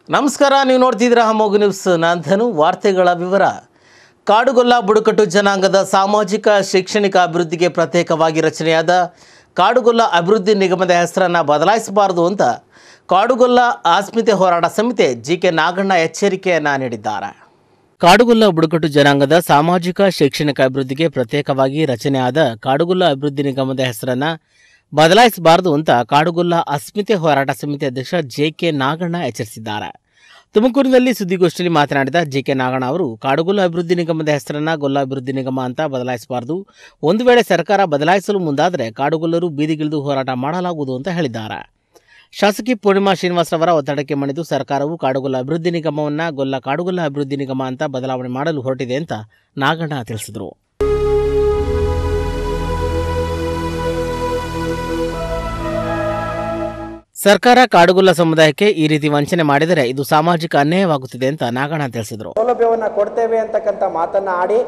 ನಮಸ್ಕಾರ ನೀವು ನೋಡ್ತಿದ್ದೀರಾ ಹಮ್ಮೋಗು ನ್ಯೂಸ್ ನಾನು ವಾರ್ತೆಗಳ ವಿವರ ಕಾಡುಗೊಲ್ಲ ಬುಡಕಟ್ಟು ಜನಾಂಗದ ಸಾಮಾಜಿಕ ಶೈಕ್ಷಣಿಕ ಅಭಿವೃದ್ಧಿಗೆ ಪ್ರತ್ಯೇಕವಾಗಿ ರಚನೆಯಾದ ಕಾಡುಗೊಲ್ಲ ಅಭಿವೃದ್ಧಿ ನಿಗಮದ ಹೆಸರನ್ನು ಬದಲಾಯಿಸಬಾರದು ಅಂತ ಕಾಡುಗೊಲ್ಲ ಆಸ್ಮಿತೆ ಹೋರಾಟ ಸಮಿತಿ ಜಿ ಕೆ ನಾಗಣ್ಣ ಎಚ್ಚರಿಕೆಯನ್ನು ನೀಡಿದ್ದಾರೆ ಕಾಡುಗೊಲ್ಲ ಬುಡಕಟ್ಟು ಜನಾಂಗದ ಸಾಮಾಜಿಕ ಶೈಕ್ಷಣಿಕ ಅಭಿವೃದ್ಧಿಗೆ ಪ್ರತ್ಯೇಕವಾಗಿ ರಚನೆಯಾದ ಕಾಡುಗೊಲ್ಲ ಅಭಿವೃದ್ಧಿ ನಿಗಮದ ಹೆಸರನ್ನ ಬದಲಾಯಿಸಬಾರದು ಅಂತ ಕಾಡುಗೊಲ್ಲ ಅಸ್ಮಿತೆ ಹೋರಾಟ ಸಮಿತಿ ಅಧ್ಯಕ್ಷ ಜೆ ಕೆ ನಾಗಣ್ಣ ಎಚ್ಚರಿಸಿದ್ದಾರೆ ತುಮಕೂರಿನಲ್ಲಿ ಸುದ್ದಿಗೋಷ್ಠಿಯಲ್ಲಿ ಮಾತನಾಡಿದ ಜೆ ಕೆ ನಾಗಣ್ಣ ಅವರು ಕಾಡುಗೊಲ್ಲ ಅಭಿವೃದ್ಧಿ ನಿಗಮದ ಹೆಸರನ್ನ ಗೊಲ್ಲ ಅಭಿವೃದ್ಧಿ ನಿಗಮ ಅಂತ ಬದಲಾಯಿಸಬಾರದು ಒಂದು ವೇಳೆ ಸರ್ಕಾರ ಬದಲಾಯಿಸಲು ಮುಂದಾದರೆ ಕಾಡುಗೊಲ್ಲರು ಬೀದಿಗಿಳಿದು ಹೋರಾಟ ಮಾಡಲಾಗುವುದು ಅಂತ ಹೇಳಿದ್ದಾರೆ ಶಾಸಕಿ ಪೂರ್ಣಿಮಾ ಶ್ರೀನಿವಾಸರವರ ಒತ್ತಡಕ್ಕೆ ಮಣಿದು ಸರ್ಕಾರವು ಕಾಡುಗೊಲ್ಲ ಅಭಿವೃದ್ಧಿ ನಿಗಮವನ್ನು ಗೊಲ್ಲ ಕಾಡುಗೊಲ್ಲ ಅಭಿವೃದ್ಧಿ ನಿಗಮ ಅಂತ ಬದಲಾವಣೆ ಮಾಡಲು ಹೊರಟಿದೆ ಅಂತ ನಾಗಣ್ಣ ತಿಳಿಸಿದರು ಸರ್ಕಾರ ಕಾಡುಗೊಲ್ಲ ಸಮುದಾಯಕ್ಕೆ ಈ ರೀತಿ ವಂಚನೆ ಮಾಡಿದರೆ ಇದು ಸಾಮಾಜಿಕ ಅನ್ಯಾಯವಾಗುತ್ತಿದೆ ಅಂತ ನಾಗಣ್ಣ ತಿಳಿಸಿದರು ಸೌಲಭ್ಯವನ್ನು ಕೊಡ್ತೇವೆ ಅಂತಕ್ಕಂಥ ಮಾತನ್ನು ಆಡಿ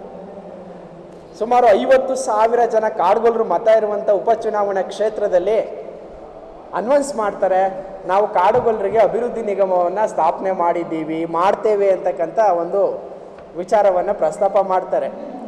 ಸುಮಾರು ಐವತ್ತು ಸಾವಿರ ಜನ ಕಾಡುಗೊಲ್ಲರು ಮತ ಇರುವಂಥ ಉಪಚುನಾವಣಾ ಕ್ಷೇತ್ರದಲ್ಲಿ ಅನ್ವನ್ಸ್ ಮಾಡ್ತಾರೆ ನಾವು ಕಾಡುಗೊಲ್ಲರಿಗೆ ಅಭಿವೃದ್ಧಿ ನಿಗಮವನ್ನು ಸ್ಥಾಪನೆ ಮಾಡಿದ್ದೀವಿ ಮಾಡ್ತೇವೆ ಅಂತಕ್ಕಂಥ ಒಂದು ವಿಚಾರವನ್ನು ಪ್ರಸ್ತಾಪ ಮಾಡ್ತಾರೆ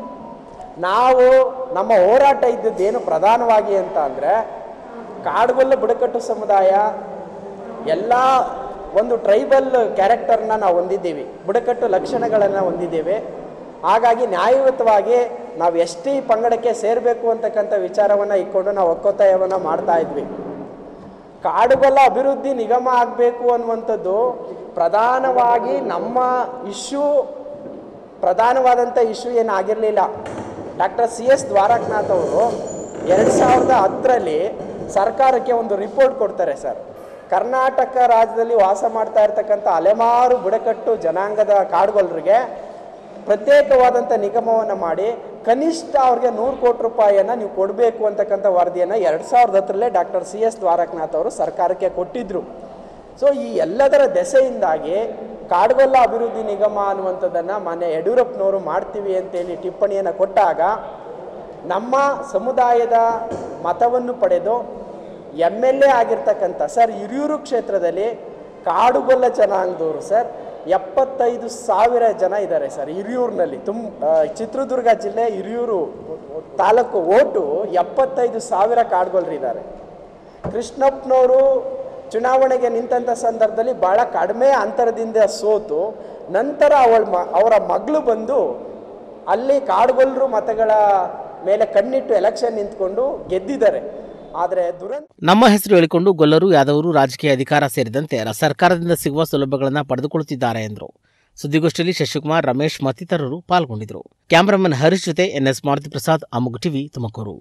ನಾವು ನಮ್ಮ ಹೋರಾಟ ಇದ್ದದ್ದೇನು ಪ್ರಧಾನವಾಗಿ ಅಂತ ಅಂದರೆ ಕಾಡುಗೊಲ್ಲ ಬುಡಕಟ್ಟು ಸಮುದಾಯ ಎಲ್ಲ ಒಂದು ಟ್ರೈಬಲ್ ಕ್ಯಾರೆಕ್ಟರ್ನ ನಾವು ಹೊಂದಿದ್ದೀವಿ ಬುಡಕಟ್ಟು ಲಕ್ಷಣಗಳನ್ನು ಹೊಂದಿದ್ದೇವೆ ಹಾಗಾಗಿ ನ್ಯಾಯಯುತವಾಗಿ ನಾವು ಎಸ್ ಟಿ ಪಂಗಡಕ್ಕೆ ಸೇರಬೇಕು ಅಂತಕ್ಕಂಥ ವಿಚಾರವನ್ನು ಇಟ್ಕೊಂಡು ನಾವು ಒಕ್ಕೊತ್ತಾಯವನ್ನು ಮಾಡ್ತಾ ಇದ್ವಿ ಕಾಡುಗೊಲ್ಲ ಅಭಿವೃದ್ಧಿ ನಿಗಮ ಆಗಬೇಕು ಅನ್ನುವಂಥದ್ದು ಪ್ರಧಾನವಾಗಿ ನಮ್ಮ ಇಶ್ಯೂ ಪ್ರಧಾನವಾದಂಥ ಇಶ್ಯೂ ಏನಾಗಿರಲಿಲ್ಲ ಡಾಕ್ಟರ್ ಸಿ ಎಸ್ ದ್ವಾರಕನಾಥ್ ಅವರು ಎರಡು ಸಾವಿರದ ಹತ್ತರಲ್ಲಿ ಸರ್ಕಾರಕ್ಕೆ ಒಂದು ರಿಪೋರ್ಟ್ ಕೊಡ್ತಾರೆ ಸರ್ ಕರ್ನಾಟಕ ರಾಜ್ಯದಲ್ಲಿ ವಾಸ ಮಾಡ್ತಾ ಇರ್ತಕ್ಕಂಥ ಅಲೆಮಾರು ಬುಡಕಟ್ಟು ಜನಾಂಗದ ಕಾಡುಗೊಲ್ಲರಿಗೆ ಪ್ರತ್ಯೇಕವಾದಂಥ ನಿಗಮವನ್ನು ಮಾಡಿ ಕನಿಷ್ಠ ಅವ್ರಿಗೆ ನೂರು ಕೋಟಿ ರೂಪಾಯಿಯನ್ನು ನೀವು ಕೊಡಬೇಕು ಅಂತಕ್ಕಂಥ ವರದಿಯನ್ನು ಎರಡು ಸಾವಿರದ ಹತ್ತರಲ್ಲೇ ಡಾಕ್ಟರ್ ಸಿ ಎಸ್ ದ್ವಾರಕನಾಥ್ ಅವರು ಸರ್ಕಾರಕ್ಕೆ ಕೊಟ್ಟಿದ್ದರು ಸೊ ಈ ಎಲ್ಲದರ ದೆಸೆಯಿಂದಾಗಿ ಕಾಡುಗೊಲ್ಲ ಅಭಿವೃದ್ಧಿ ನಿಗಮ ಅನ್ನುವಂಥದ್ದನ್ನು ಮಾನ್ಯ ಯಡಿಯೂರಪ್ಪನವರು ಮಾಡ್ತೀವಿ ಅಂತೇಳಿ ಟಿಪ್ಪಣಿಯನ್ನು ಕೊಟ್ಟಾಗ ನಮ್ಮ ಸಮುದಾಯದ ಮತವನ್ನು ಪಡೆದು ಎಮ್ ಎಲ್ ಎ ಆಗಿರ್ತಕ್ಕಂಥ ಸರ್ ಹಿರಿಯೂರು ಕ್ಷೇತ್ರದಲ್ಲಿ ಕಾಡುಗೊಲ್ಲ ಜನಾಂಗದವರು ಸರ್ ಎಪ್ಪತ್ತೈದು ಸಾವಿರ ಜನ ಇದ್ದಾರೆ ಸರ್ ಹಿರಿಯೂರಿನಲ್ಲಿ ತುಮ್ ಆ, ಚಿತ್ರದುರ್ಗ ಜಿಲ್ಲೆ ಹಿರಿಯೂರು ತಾಲೂಕು ಓಟು ಎಪ್ಪತ್ತೈದು ಸಾವಿರ ಕಾಡುಗೊಲ್ಲರಿದ್ದಾರೆ ಕೃಷ್ಣಪ್ಪನವರು ಚುನಾವಣೆಗೆ ನಿಂತಂಥ ಸಂದರ್ಭದಲ್ಲಿ ಭಾಳ ಕಡಿಮೆ ಅಂತರದಿಂದ ಸೋತು ನಂತರ ಅವಳ ಮ ಅವರ ಮಗಳು ಬಂದು ಅಲ್ಲಿ ಕಾಡುಗೊಲ್ಲರು ಮತಗಳ ಮೇಲೆ ಕಣ್ಣಿಟ್ಟು ಎಲೆಕ್ಷನ್ ನಿಂತ್ಕೊಂಡು ಗೆದ್ದಿದ್ದಾರೆ ಆದರೆ ದುರಂತ ನಮ್ಮ ಹೆಸರು ಹೇಳಿಕೊಂಡು ಗೊಲ್ಲರು ಯಾದವರು ರಾಜಕೀಯ ಅಧಿಕಾರ ಸೇರಿದಂತೆ ರ- ಸರ್ಕಾರದಿಂದ ಸಿಗುವ ಸೌಲಭ್ಯಗಳನ್ನು ಪಡೆದುಕೊಳ್ಳುತ್ತಿದ್ದಾರೆ ಎಂದರು ಸುದ್ದಿಗೋಷ್ಠಿಯಲ್ಲಿ ಶಶಿಕುಮಾರ್ ರಮೇಶ್ ಮತ್ತಿತರರು ಪಾಲ್ಗೊಂಡಿದ್ದರು ಕ್ಯಾಮರಾಮನ್ ಹರೀಶ್ ಜೊತೆ ಎನ್ಎಸ್ ಮಾರುತಿ ಪ್ರಸಾದ್ ಅಮುಗ್ ಟಿವಿ ತುಮಕೂರು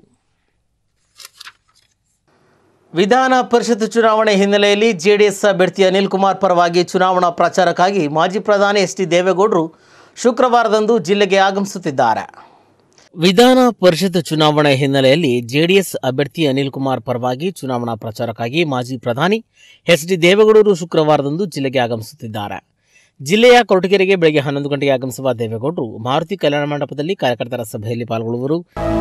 ವಿಧಾನ ಪರಿಷತ್ ಚುನಾವಣೆ ಹಿನ್ನೆಲೆಯಲ್ಲಿ ಜೆಡಿಎಸ್ ಅಭ್ಯರ್ಥಿ ಅನಿಲ್ ಕುಮಾರ್ ಪರವಾಗಿ ಚುನಾವಣಾ ಪ್ರಚಾರಕ್ಕಾಗಿ ಮಾಜಿ ಪ್ರಧಾನಿ ಎಚ್ ಡಿ ದೇವೇಗೌಡರು ಶುಕ್ರವಾರದಂದು ಜಿಲ್ಲೆಗೆ ಆಗಮಿಸುತ್ತಿದ್ದಾರೆ ವಿಧಾನ ಪರಿಷತ್ ಚುನಾವಣೆ ಹಿನ್ನೆಲೆಯಲ್ಲಿ ಜೆಡಿಎಸ್ ಅಭ್ಯರ್ಥಿ ಅನಿಲ್ ಕುಮಾರ್ ಪರವಾಗಿ ಚುನಾವಣಾ ಪ್ರಚಾರಕ್ಕಾಗಿ ಮಾಜಿ ಪ್ರಧಾನಿ ಎಚ್ ಡಿ ದೇವೇಗೌಡರು ಶುಕ್ರವಾರದಂದು ಜಿಲ್ಲೆಗೆ ಆಗಮಿಸುತ್ತಿದ್ದಾರೆ ಜಿಲ್ಲೆಯ ಕೊರಟಗೆರೆಗೆ ಬೆಳಗ್ಗೆ ಹನ್ನೊಂದು ಗಂಟೆಗೆ ಆಗಮಿಸುವ ದೇವೇಗೌಡರು ಮಾರುತಿ ಕಲ್ಯಾಣ ಮಂಟಪದಲ್ಲಿ ಕಾರ್ಯಕರ್ತರ ಸಭೆಯಲ್ಲಿ ಪಾಲ್ಗೊಳ್ಳುವರು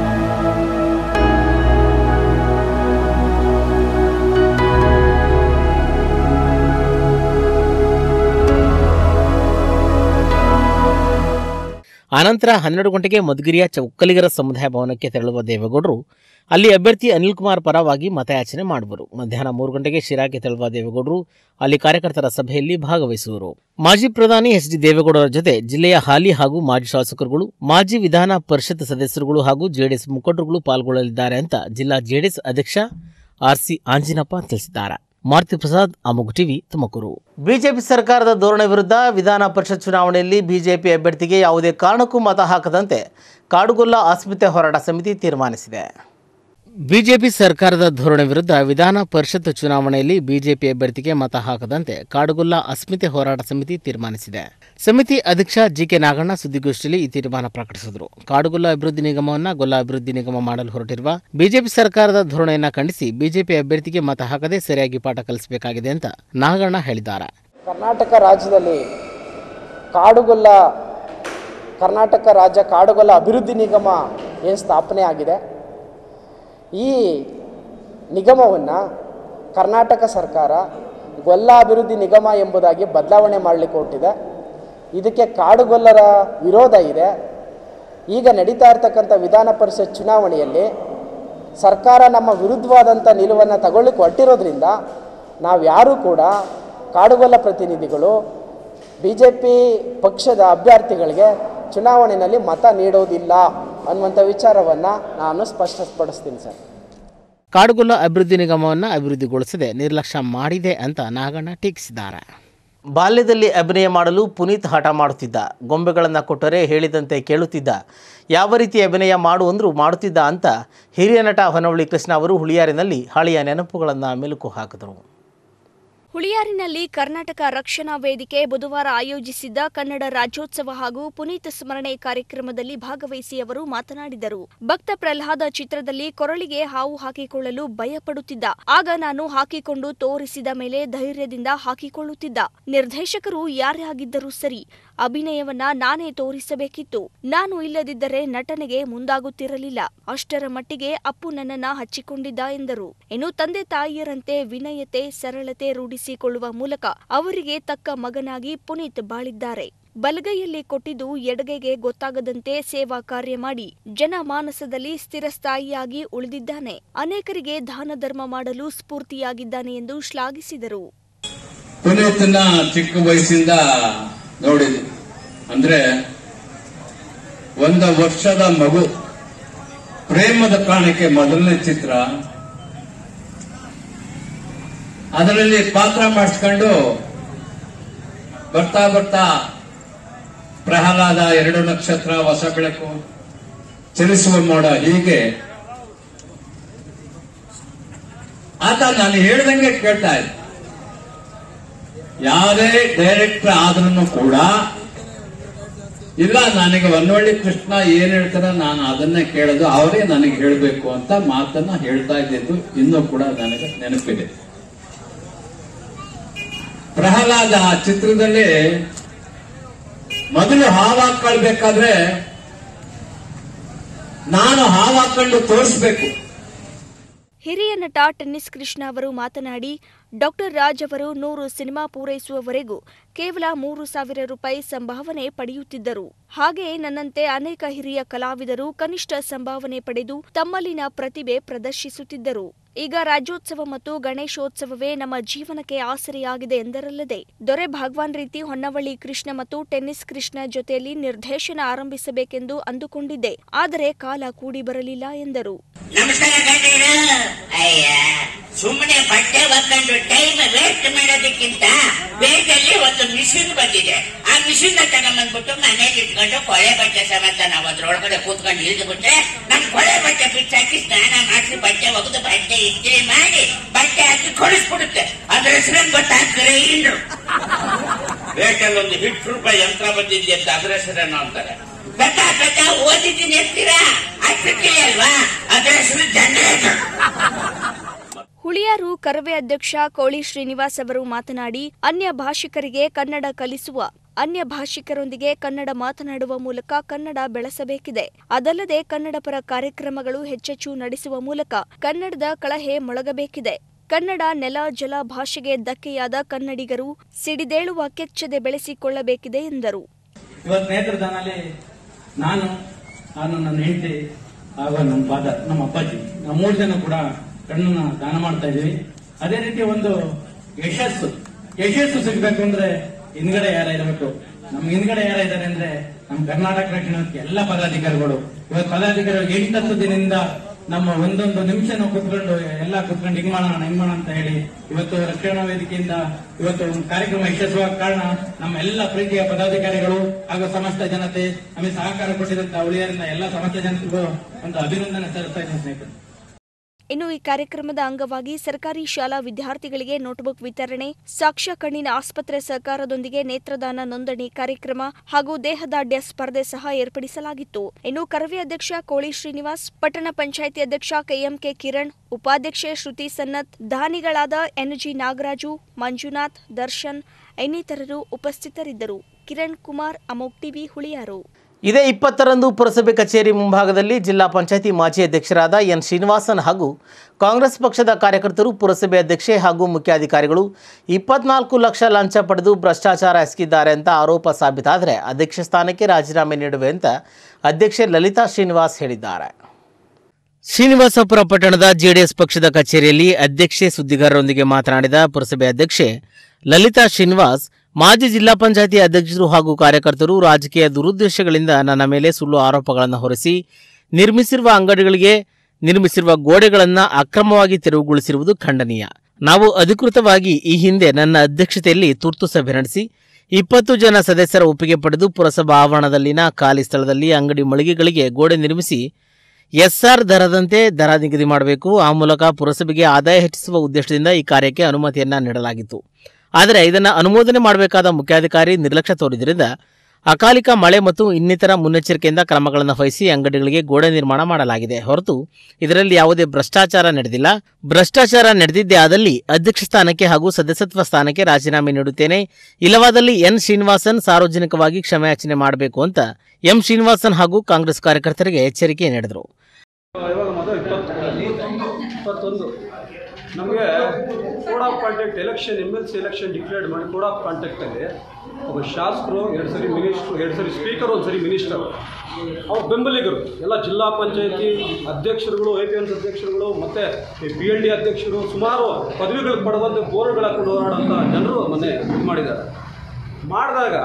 ಆನಂತರ ಹನ್ನೆರಡು ಗಂಟೆಗೆ ಮಧುಗಿರಿಯ ಚ- ಒಕ್ಕಲಿಗರ ಸಮುದಾಯ ಭವನಕ್ಕೆ ತೆರಳುವ ದೇವೇಗೌಡರು ಅಲ್ಲಿ ಅಭ್ಯರ್ಥಿ ಅನಿಲ್ ಕುಮಾರ್ ಪರವಾಗಿ ಮತಯಾಚನೆ ಮಾಡುವರು ಮಧ್ಯಾಹ್ನ ಮೂರು ಗಂಟೆಗೆ ಶಿರಾಕ್ಕೆ ತೆರಳುವ ದೇವೇಗೌಡರು ಅಲ್ಲಿ ಕಾರ್ಯಕರ್ತರ ಸಭೆಯಲ್ಲಿ ಭಾಗವಹಿಸುವರು ಮಾಜಿ ಪ್ರಧಾನಿ ಎಚ್ ಡಿ ದೇವೇಗೌಡರ ಜೊತೆ ಜಿಲ್ಲೆಯ ಹಾಲಿ ಹಾಗೂ ಮಾಜಿ ಶಾಸಕರುಗಳು ಮಾಜಿ ವಿಧಾನ ಪರಿಷತ್ ಸದಸ್ಯರುಗಳು ಹಾಗೂ ಜೆಡಿಎಸ್ ಮುಖಂಡರುಗಳು ಪಾಲ್ಗೊಳ್ಳಲಿದ್ದಾರೆ ಅಂತ ಜಿಲ್ಲಾ ಜೆಡಿಎಸ್ ಅಧ್ಯಕ್ಷ ಆರ್ಸಿ ಆಂಜಿನಪ್ಪ ತಿಳಿಸಿದ್ದಾರೆ ಮಾರುತಿ ಪ್ರಸಾದ್ ಅಮುಗ್ ಟಿವಿ ತುಮಕೂರು ಬಿಜೆಪಿ ಸರ್ಕಾರದ ಧೋರಣೆ ವಿರುದ್ಧ ವಿಧಾನ ಪರಿಷತ್ ಚುನಾವಣೆಯಲ್ಲಿ ಬಿಜೆಪಿ ಅಭ್ಯರ್ಥಿಗೆ ಯಾವುದೇ ಕಾರಣಕ್ಕೂ ಮತ ಹಾಕದಂತೆ ಕಾಡುಗೊಲ್ಲ ಅಸ್ಮಿತೆ ಹೋರಾಟ ಸಮಿತಿ ತೀರ್ಮಾನಿಸಿದೆ ಬಿಜೆಪಿ ಸರ್ಕಾರದ ಧೋರಣೆ ವಿರುದ್ಧ ವಿಧಾನ ಪರಿಷತ್ ಚುನಾವಣೆಯಲ್ಲಿ ಬಿಜೆಪಿ ಅಭ್ಯರ್ಥಿಗೆ ಮತ ಹಾಕದಂತೆ ಕಾಡುಗೊಲ್ಲ ಅಸ್ಮಿತೆ ಹೋರಾಟ ಸಮಿತಿ ತೀರ್ಮಾನಿಸಿದೆ ಸಮಿತಿ ಅಧ್ಯಕ್ಷ ಜಿಕೆ ನಾಗಣ್ಣ ಸುದ್ದಿಗೋಷ್ಠಿಯಲ್ಲಿ ಈ ತೀರ್ಮಾನ ಪ್ರಕಟಿಸಿದರು ಕಾಡುಗೊಲ್ಲ ಅಭಿವೃದ್ಧಿ ನಿಗಮವನ್ನು ಗೊಲ್ಲ ಅಭಿವೃದ್ಧಿ ನಿಗಮ ಮಾಡಲು ಹೊರಟಿರುವ ಬಿಜೆಪಿ ಸರ್ಕಾರದ ಧೋರಣೆಯನ್ನು ಖಂಡಿಸಿ ಬಿಜೆಪಿ ಅಭ್ಯರ್ಥಿಗೆ ಮತ ಹಾಕದೆ ಸರಿಯಾಗಿ ಪಾಠ ಕಲಿಸಬೇಕಾಗಿದೆ ಅಂತ ನಾಗಣ್ಣ ಹೇಳಿದ್ದಾರೆ ಕರ್ನಾಟಕ ರಾಜ್ಯದಲ್ಲಿ ಕಾಡುಗೊಲ್ಲ ಕರ್ನಾಟಕ ರಾಜ್ಯ ಕಾಡುಗೊಲ್ಲ ಅಭಿವೃದ್ಧಿ ನಿಗಮ ಏನು ಸ್ಥಾಪನೆ ಆಗಿದೆ ಈ ನಿಗಮವನ್ನು ಕರ್ನಾಟಕ ಸರ್ಕಾರ ಗೊಲ್ಲ ಅಭಿವೃದ್ಧಿ ನಿಗಮ ಎಂಬುದಾಗಿ ಬದಲಾವಣೆ ಮಾಡಲಿಕ್ಕೆ ಹೊರಟಿದೆ ಇದಕ್ಕೆ ಕಾಡುಗೊಲ್ಲರ ವಿರೋಧ ಇದೆ ಈಗ ನಡೀತಾ ಇರ್ತಕ್ಕಂಥ ವಿಧಾನ ಪರಿಷತ್ ಚುನಾವಣೆಯಲ್ಲಿ ಸರ್ಕಾರ ನಮ್ಮ ವಿರುದ್ಧವಾದಂಥ ನಿಲುವನ್ನು ತಗೊಳ್ಳಿಕ್ಕೆ ಹೊರಟಿರೋದ್ರಿಂದ ನಾವು ಯಾರೂ ಕೂಡ ಕಾಡುಗೊಲ್ಲ ಪ್ರತಿನಿಧಿಗಳು ಬಿ ಜೆ ಪಿ ಪಕ್ಷದ ಅಭ್ಯರ್ಥಿಗಳಿಗೆ ಚುನಾವಣೆಯಲ್ಲಿ ಮತ ನೀಡೋದಿಲ್ಲ ಅನ್ನುವಂಥ ವಿಚಾರವನ್ನು ನಾನು ಸ್ಪಷ್ಟಪಡಿಸ್ತೀನಿ ಸರ್ ಕಾಡುಗೊಲ್ಲ ಅಭಿವೃದ್ಧಿ ನಿಗಮವನ್ನು ಅಭಿವೃದ್ಧಿಗೊಳಿಸದೆ ನಿರ್ಲಕ್ಷ್ಯ ಮಾಡಿದೆ ಅಂತ ನಾಗಣ್ಣ ಟೀಕಿಸಿದ್ದಾರೆ ಬಾಲ್ಯದಲ್ಲಿ ಅಭಿನಯ ಮಾಡಲು ಪುನೀತ್ ಹಠ ಮಾಡುತ್ತಿದ್ದ ಗೊಂಬೆಗಳನ್ನು ಕೊಟ್ಟರೆ ಹೇಳಿದಂತೆ ಕೇಳುತ್ತಿದ್ದ ಯಾವ ರೀತಿ ಅಭಿನಯ ಮಾಡು ಅಂದರೂ ಮಾಡುತ್ತಿದ್ದ ಅಂತ ಹಿರಿಯ ನಟ ಹೊನವಳ್ಳಿ ಕೃಷ್ಣ ಅವರು ಹುಳಿಯಾರಿನಲ್ಲಿ ಹಳೆಯ ನೆನಪುಗಳನ್ನು ಮೆಲುಕು ಹಾಕಿದರು ಹುಳಿಯಾರಿನಲ್ಲಿ ಕರ್ನಾಟಕ ರಕ್ಷಣಾ ವೇದಿಕೆ ಬುಧವಾರ ಆಯೋಜಿಸಿದ್ದ ಕನ್ನಡ ರಾಜ್ಯೋತ್ಸವ ಹಾಗೂ ಪುನೀತ್ ಸ್ಮರಣೆ ಕಾರ್ಯಕ್ರಮದಲ್ಲಿ ಭಾಗವಹಿಸಿ ಅವರು ಮಾತನಾಡಿದರು ಭಕ್ತ ಪ್ರಹ್ಲಾದ ಚಿತ್ರದಲ್ಲಿ ಕೊರಳಿಗೆ ಹಾವು ಹಾಕಿಕೊಳ್ಳಲು ಭಯಪಡುತ್ತಿದ್ದ ಆಗ ನಾನು ಹಾಕಿಕೊಂಡು ತೋರಿಸಿದ ಮೇಲೆ ಧೈರ್ಯದಿಂದ ಹಾಕಿಕೊಳ್ಳುತ್ತಿದ್ದ ನಿರ್ದೇಶಕರು ಯಾರೇ ಆಗಿದ್ದರೂ ಸರಿ ಅಭಿನಯವನ್ನ ನಾನೇ ತೋರಿಸಬೇಕಿತ್ತು ನಾನು ಇಲ್ಲದಿದ್ದರೆ ನಟನೆಗೆ ಮುಂದಾಗುತ್ತಿರಲಿಲ್ಲ ಅಷ್ಟರ ಮಟ್ಟಿಗೆ ಅಪ್ಪು ನನ್ನನ್ನ ಹಚ್ಚಿಕೊಂಡಿದ್ದ ಎಂದರು ಇನ್ನು ತಂದೆ ತಾಯಿಯರಂತೆ ವಿನಯತೆ ಸರಳತೆ ರೂಢಿಸಿಕೊಳ್ಳುವ ಮೂಲಕ ಅವರಿಗೆ ತಕ್ಕ ಮಗನಾಗಿ ಪುನೀತ್ ಬಾಳಿದ್ದಾರೆ ಬಲಗೈಯಲ್ಲಿ ಕೊಟ್ಟಿದ್ದು ಎಡಗೈಗೆ ಗೊತ್ತಾಗದಂತೆ ಸೇವಾ ಕಾರ್ಯ ಮಾಡಿ ಜನಮಾನಸದಲ್ಲಿ ಸ್ಥಿರಸ್ಥಾಯಿಯಾಗಿ ಉಳಿದಿದ್ದಾನೆ ಅನೇಕರಿಗೆ ದಾನ ಧರ್ಮ ಮಾಡಲು ಸ್ಫೂರ್ತಿಯಾಗಿದ್ದಾನೆ ಎಂದು ಶ್ಲಾಘಿಸಿದರು ಪುನೀತ್ನ ಚಿಕ್ಕ ವಯಸ್ಸಿಂದ ನೋಡಿದ್ವಿ ಅಂದ್ರೆ ಒಂದು ವರ್ಷದ ಮಗು ಪ್ರೇಮದ ಕಾಣಿಕೆ ಮೊದಲನೇ ಚಿತ್ರ ಅದರಲ್ಲಿ ಪಾತ್ರ ಮಾಡಿಸ್ಕೊಂಡು ಬರ್ತಾ ಬರ್ತಾ ಪ್ರಹ್ಲಾದ ಎರಡು ನಕ್ಷತ್ರ ಹೊಸ ಬೆಳಕು ಚಲಿಸುವ ಮೋಡ ಹೀಗೆ ಆತ ನಾನು ಹೇಳ್ದಂಗೆ ಕೇಳ್ತಾ ಇದ್ದೆ ಯಾವುದೇ ಡೈರೆಕ್ಟರ್ ಆದ್ರೂ ಕೂಡ ಇಲ್ಲ ನನಗೆ ಹೊನ್ನವಳ್ಳಿ ಕೃಷ್ಣ ಏನ್ ಹೇಳ್ತಾರ ನಾನು ಅದನ್ನೇ ಕೇಳೋದು ಅವರೇ ನನಗೆ ಹೇಳಬೇಕು ಅಂತ ಮಾತನ್ನ ಹೇಳ್ತಾ ಇದ್ದಿದ್ದು ಇನ್ನೂ ಕೂಡ ನನಗೆ ನೆನಪಿದೆ ಪ್ರಹ್ಲಾದ ಆ ಚಿತ್ರದಲ್ಲಿ ಮೊದಲು ಹಾವಾಕೊಳ್ಬೇಕಾದ್ರೆ ನಾನು ಹಾವಾಕೊಂಡು ತೋರಿಸ್ಬೇಕು ಹಿರಿಯ ನಟ ಟೆನ್ನಿಸ್ ಕೃಷ್ಣ ಅವರು ಮಾತನಾಡಿ ಡಾಕ್ಟರ್ ರಾಜ್ ಅವರು ನೂರು ಸಿನಿಮಾ ಪೂರೈಸುವವರೆಗೂ ಕೇವಲ ಮೂರು ಸಾವಿರ ರೂಪಾಯಿ ಸಂಭಾವನೆ ಪಡೆಯುತ್ತಿದ್ದರು ಹಾಗೆಯೇ ನನ್ನಂತೆ ಅನೇಕ ಹಿರಿಯ ಕಲಾವಿದರು ಕನಿಷ್ಠ ಸಂಭಾವನೆ ಪಡೆದು ತಮ್ಮಲ್ಲಿನ ಪ್ರತಿಭೆ ಪ್ರದರ್ಶಿಸುತ್ತಿದ್ದರು ಈಗ ರಾಜ್ಯೋತ್ಸವ ಮತ್ತು ಗಣೇಶೋತ್ಸವವೇ ನಮ್ಮ ಜೀವನಕ್ಕೆ ಆಸರೆಯಾಗಿದೆ ಎಂದರಲ್ಲದೆ ದೊರೆ ಭಗವಾನ್ ರೀತಿ ಹೊನ್ನವಳ್ಳಿ ಕೃಷ್ಣ ಮತ್ತು ಟೆನ್ನಿಸ್ ಕೃಷ್ಣ ಜೊತೆಯಲ್ಲಿ ನಿರ್ದೇಶನ ಆರಂಭಿಸಬೇಕೆಂದು ಅಂದುಕೊಂಡಿದ್ದೆ ಆದರೆ ಕಾಲ ಕೂಡಿ ಬರಲಿಲ್ಲ ಎಂದರು ನಮಸ್ಕಾರ ಗಣ್ಯರು ಅಯ್ಯ ಸುಮ್ಮನೆ ಬಟ್ಟೆ ಒಕ್ಕೊಂಡು ಟೈಮ್ ವೇಸ್ಟ್ ಮಾಡೋದಕ್ಕಿಂತ ಬೇಗಲ್ಲಿ ಒಂದು ಮಿಷಿನ್ ಬಂದಿದೆ ಆ ಮಿಷಿನ್ ತಗೊಂಬಂದ್ಬಿಟ್ಟು ಮನೇಲಿ ಇಟ್ಕೊಂಡು ಕೊಳೆ ಬಟ್ಟೆ ಸಮೇತ ನಾವು ಅದ್ರೊಳಗಡೆ ಕೂತ್ಕೊಂಡು ಇಳಿದು ಬಿಟ್ರೆ ನಮ್ ಕೊಳೆ ಬಟ್ಟೆ ಬಿಚ್ಚಾಕಿ ಸ್ನಾನ ಮಾಡಿಸಿ ಬಟ್ಟೆ ಒಗೆದು ಬಟ್ಟೆ ಇಸ್ತ್ರಿ ಮಾಡಿ ಬಟ್ಟೆ ಹಾಕಿ ಕೊಡಿಸ್ಬಿಡುತ್ತೆ ಅದ್ರ ಹೆಸರೇನ್ ಗೊತ್ತಾ ಗ್ರೈಂಡ್ರು ರೇಟಲ್ಲಿ ಒಂದು ಹಿಟ್ ರೂಪಾಯಿ ಯಂತ್ರ ಬಂದಿದೆ ಅಂತ ಅದ್ರ ಹೆಸರೇನು ಅಂತಾರೆ ಕಥ ಕಥ ಓದಿದ್ದೀನಿ ಅಂತೀರಾ ಅಷ್ಟಕ್ಕೆ ಅಲ್ವಾ ಅದ್ರ ಹೆಸರು ಜನರೇಟರ್ ಹುಳಿಯಾರು ಕರವೇ ಅಧ್ಯಕ್ಷ ಕೋಳಿ ಶ್ರೀನಿವಾಸ್ ಅವರು ಮಾತನಾಡಿ ಅನ್ಯ ಭಾಷಿಕರಿಗೆ ಕನ್ನಡ ಕಲಿಸುವ ಅನ್ಯ ಭಾಷಿಕರೊಂದಿಗೆ ಕನ್ನಡ ಮಾತನಾಡುವ ಮೂಲಕ ಕನ್ನಡ ಬೆಳೆಸಬೇಕಿದೆ ಅದಲ್ಲದೆ ಕನ್ನಡ ಪರ ಕಾರ್ಯಕ್ರಮಗಳು ಹೆಚ್ಚೆಚ್ಚು ನಡೆಸುವ ಮೂಲಕ ಕನ್ನಡದ ಕಳಹೆ ಮೊಳಗಬೇಕಿದೆ ಕನ್ನಡ ನೆಲ ಜಲ ಭಾಷೆಗೆ ಧಕ್ಕೆಯಾದ ಕನ್ನಡಿಗರು ಸಿಡಿದೇಳುವ ಕೆಚ್ಚದೆ ಬೆಳೆಸಿಕೊಳ್ಳಬೇಕಿದೆ ಎಂದರು ಇವತ್ತು ನೇತ್ರದಾನಲ್ಲಿ ನಾನು ನಾನು ನನ್ನ ಹೆಂಡತಿ ಹಾಗೂ ನಮ್ಮ ಫಾದರ್ ನಮ್ಮ ಅಪ್ಪಾಜಿ ನಾವು ಮೂರು ಜನ ಕೂಡ ಕಣ್ಣನ್ನ ದಾನ ಮಾಡ್ತಾ ಇದೀವಿ ಅದೇ ರೀತಿ ಒಂದು ಯಶಸ್ಸು ಯಶಸ್ಸು ಸಿಗ್ಬೇಕು ಅಂದ್ರೆ ಹಿಂದ್ಗಡೆ ಯಾರ ಇರಬೇಕು ನಮ್ ಹಿಂದ್ಗಡೆ ಯಾರ ಇದ್ದಾರೆ ಅಂದ್ರೆ ನಮ್ಮ ಕರ್ನಾಟಕ ರಕ್ಷಣಾ ವೇದಿಕೆ ಎಲ್ಲ ಪದಾಧಿಕಾರಿಗಳು ಇವತ್ತು ಪದಾಧಿಕಾರಿಗಳು ಎಂಟತ್ತು ದಿನದಿಂದ ನಮ್ಮ ಒಂದೊಂದು ನಿಮಿಷ ನಾವು ಕುತ್ಕೊಂಡು ಎಲ್ಲ ಕುತ್ಕೊಂಡು ಹಿಂಗ್ ಮಾಡೋಣ ಹಿಂಗ್ ಮಾಡೋಣ ಅಂತ ಹೇಳಿ ಇವತ್ತು ರಕ್ಷಣಾ ವೇದಿಕೆಯಿಂದ ಇವತ್ತು ಒಂದು ಕಾರ್ಯಕ್ರಮ ಯಶಸ್ವಿಯಾಗ ಕಾರಣ ನಮ್ಮ ಎಲ್ಲ ಪ್ರೀತಿಯ ಪದಾಧಿಕಾರಿಗಳು ಹಾಗೂ ಸಮಸ್ತ ಜನತೆ ನಮಗೆ ಸಹಕಾರ ಕೊಟ್ಟಿದಂತ ಉಳಿಯರಿಂದ ಎಲ್ಲ ಸಮಸ್ತ ಜನತೆಗೂ ಒಂದು ಅಭಿನಂದನೆ ಸಲ್ಲಿಸ್ತಾ ಇದ್ದೀನಿ ಸ್ನೇಹಿತರೆ ಇನ್ನು ಈ ಕಾರ್ಯಕ್ರಮದ ಅಂಗವಾಗಿ ಸರ್ಕಾರಿ ಶಾಲಾ ವಿದ್ಯಾರ್ಥಿಗಳಿಗೆ ನೋಟ್ಬುಕ್ ವಿತರಣೆ ಸಾಕ್ಷ್ಯ ಕಣ್ಣಿನ ಆಸ್ಪತ್ರೆ ಸಹಕಾರದೊಂದಿಗೆ ನೇತ್ರದಾನ ನೋಂದಣಿ ಕಾರ್ಯಕ್ರಮ ಹಾಗೂ ದೇಹದಾಢ್ಯ ಸ್ಪರ್ಧೆ ಸಹ ಏರ್ಪಡಿಸಲಾಗಿತ್ತು ಇನ್ನು ಕರವೇ ಅಧ್ಯಕ್ಷ ಕೋಳಿ ಶ್ರೀನಿವಾಸ್ ಪಟ್ಟಣ ಪಂಚಾಯಿತಿ ಅಧ್ಯಕ್ಷ ಕೆಎಂಕೆ ಕಿರಣ್ ಉಪಾಧ್ಯಕ್ಷೆ ಶ್ರುತಿ ಸನ್ನತ್ ದಾನಿಗಳಾದ ಎನ್ಜಿ ನಾಗರಾಜು ಮಂಜುನಾಥ್ ದರ್ಶನ್ ಇನ್ನಿತರರು ಉಪಸ್ಥಿತರಿದ್ದರು ಕಿರಣ್ ಕುಮಾರ್ ಅಮೋಕ್ ಟಿವಿ ಹುಳಿಯಾರು ಇದೇ ಇಪ್ಪತ್ತರಂದು ಪುರಸಭೆ ಕಚೇರಿ ಮುಂಭಾಗದಲ್ಲಿ ಜಿಲ್ಲಾ ಪಂಚಾಯತಿ ಮಾಜಿ ಅಧ್ಯಕ್ಷರಾದ ಎನ್ ಶ್ರೀನಿವಾಸನ್ ಹಾಗೂ ಕಾಂಗ್ರೆಸ್ ಪಕ್ಷದ ಕಾರ್ಯಕರ್ತರು ಪುರಸಭೆ ಅಧ್ಯಕ್ಷೆ ಹಾಗೂ ಮುಖ್ಯಾಧಿಕಾರಿಗಳು ಇಪ್ಪತ್ನಾಲ್ಕು ಲಕ್ಷ ಲಂಚ ಪಡೆದು ಭ್ರಷ್ಟಾಚಾರ ಎಸಗಿದ್ದಾರೆ ಅಂತ ಆರೋಪ ಸಾಬೀತಾದರೆ ಅಧ್ಯಕ್ಷ ಸ್ಥಾನಕ್ಕೆ ರಾಜೀನಾಮೆ ನೀಡುವೆ ಅಂತ ಅಧ್ಯಕ್ಷೆ ಲಲಿತಾ ಶ್ರೀನಿವಾಸ್ ಹೇಳಿದ್ದಾರೆ ಶ್ರೀನಿವಾಸಪುರ ಪಟ್ಟಣದ ಜೆಡಿಎಸ್ ಪಕ್ಷದ ಕಚೇರಿಯಲ್ಲಿ ಅಧ್ಯಕ್ಷೆ ಸುದ್ದಿಗಾರರೊಂದಿಗೆ ಮಾತನಾಡಿದ ಪುರಸಭೆ ಅಧ್ಯಕ್ಷೆ ಲಲಿತಾ ಶ್ರೀನಿವಾಸ್ ಮಾಜಿ ಜಿಲ್ಲಾ ಪಂಚಾಯತಿ ಅಧ್ಯಕ್ಷರು ಹಾಗೂ ಕಾರ್ಯಕರ್ತರು ರಾಜಕೀಯ ದುರುದ್ದೇಶಗಳಿಂದ ನನ್ನ ಮೇಲೆ ಸುಳ್ಳು ಆರೋಪಗಳನ್ನು ಹೊರಿಸಿ ನಿರ್ಮಿಸಿರುವ ಅಂಗಡಿಗಳಿಗೆ ನಿರ್ಮಿಸಿರುವ ಗೋಡೆಗಳನ್ನು ಅಕ್ರಮವಾಗಿ ತೆರವುಗೊಳಿಸಿರುವುದು ಖಂಡನೀಯ ನಾವು ಅಧಿಕೃತವಾಗಿ ಈ ಹಿಂದೆ ನನ್ನ ಅಧ್ಯಕ್ಷತೆಯಲ್ಲಿ ತುರ್ತು ಸಭೆ ನಡೆಸಿ ಇಪ್ಪತ್ತು ಜನ ಸದಸ್ಯರ ಒಪ್ಪಿಗೆ ಪಡೆದು ಪುರಸಭಾ ಆವರಣದಲ್ಲಿನ ಖಾಲಿ ಸ್ಥಳದಲ್ಲಿ ಅಂಗಡಿ ಮಳಿಗೆಗಳಿಗೆ ಗೋಡೆ ನಿರ್ಮಿಸಿ ಎಸ್ಆರ್ ದರದಂತೆ ದರ ನಿಗದಿ ಮಾಡಬೇಕು ಆ ಮೂಲಕ ಪುರಸಭೆಗೆ ಆದಾಯ ಹೆಚ್ಚಿಸುವ ಉದ್ದೇಶದಿಂದ ಈ ಕಾರ್ಯಕ್ಕೆ ಅನುಮತಿಯನ್ನ ನೀಡಲಾಗಿತ್ತು ಆದರೆ ಇದನ್ನು ಅನುಮೋದನೆ ಮಾಡಬೇಕಾದ ಮುಖ್ಯಾಧಿಕಾರಿ ನಿರ್ಲಕ್ಷ್ಯ ತೋರಿದ್ರಿಂದ ಅಕಾಲಿಕ ಮಳೆ ಮತ್ತು ಇನ್ನಿತರ ಮುನ್ನೆಚ್ಚರಿಕೆಯಿಂದ ಕ್ರಮಗಳನ್ನು ವಹಿಸಿ ಅಂಗಡಿಗಳಿಗೆ ಗೋಡೆ ನಿರ್ಮಾಣ ಮಾಡಲಾಗಿದೆ ಹೊರತು ಇದರಲ್ಲಿ ಯಾವುದೇ ಭ್ರಷ್ಟಾಚಾರ ನಡೆದಿಲ್ಲ ಭ್ರಷ್ಟಾಚಾರ ನಡೆದಿದ್ದೇ ಆದಲ್ಲಿ ಅಧ್ಯಕ್ಷ ಸ್ಥಾನಕ್ಕೆ ಹಾಗೂ ಸದಸ್ಯತ್ವ ಸ್ಥಾನಕ್ಕೆ ರಾಜೀನಾಮೆ ನೀಡುತ್ತೇನೆ ಇಲ್ಲವಾದಲ್ಲಿ ಎನ್ ಶ್ರೀನಿವಾಸನ್ ಸಾರ್ವಜನಿಕವಾಗಿ ಕ್ಷಮೆಯಾಚನೆ ಮಾಡಬೇಕು ಅಂತ ಎಂ ಶ್ರೀನಿವಾಸನ್ ಹಾಗೂ ಕಾಂಗ್ರೆಸ್ ಕಾರ್ಯಕರ್ತರಿಗೆ ಎಚ್ಚರಿಕೆ ನೀಡಿದರು ಇವಾಗ ಮೊದಲು ಇಪ್ಪತ್ತು ಇಪ್ಪತ್ತೊಂದು ನಮಗೆ code of contact election M L C election declared ಮಾಡಿ ಕೋಡ್ ಆಫ್ ಕಾಂಟ್ಯಾಕ್ಟಲ್ಲಿ ಒಬ್ಬ ಶಾಸಕರು ಎರಡು ಸರಿ ಮಿನಿಸ್ಟ್ರು ಎರಡು ಸರಿ ಸ್ಪೀಕರ್ ಒಂದು ಸರಿ ಮಿನಿಸ್ಟರ್ ಅವ್ರ ಬೆಂಬಲಿಗರು ಎಲ್ಲ ಜಿಲ್ಲಾ ಪಂಚಾಯತಿ ಅಧ್ಯಕ್ಷರುಗಳು ಎ ಪಿ ಎಮ್ಸ್ ಅಧ್ಯಕ್ಷರುಗಳು ಮತ್ತು ಪಿ ಎಲ್ ಡಿ ಅಧ್ಯಕ್ಷರು ಸುಮಾರು ಪದವಿಗಳು ಪಡೆದಂತೆ ಬೋರ್ಡ್ಗಳು ಹಾಕೊಂಡು ಓಡಾಡೋಂಥ ಜನರು ಮೊನ್ನೆ ಇದು ಮಾಡಿದ್ದಾರೆ ಮಾಡಿದಾಗ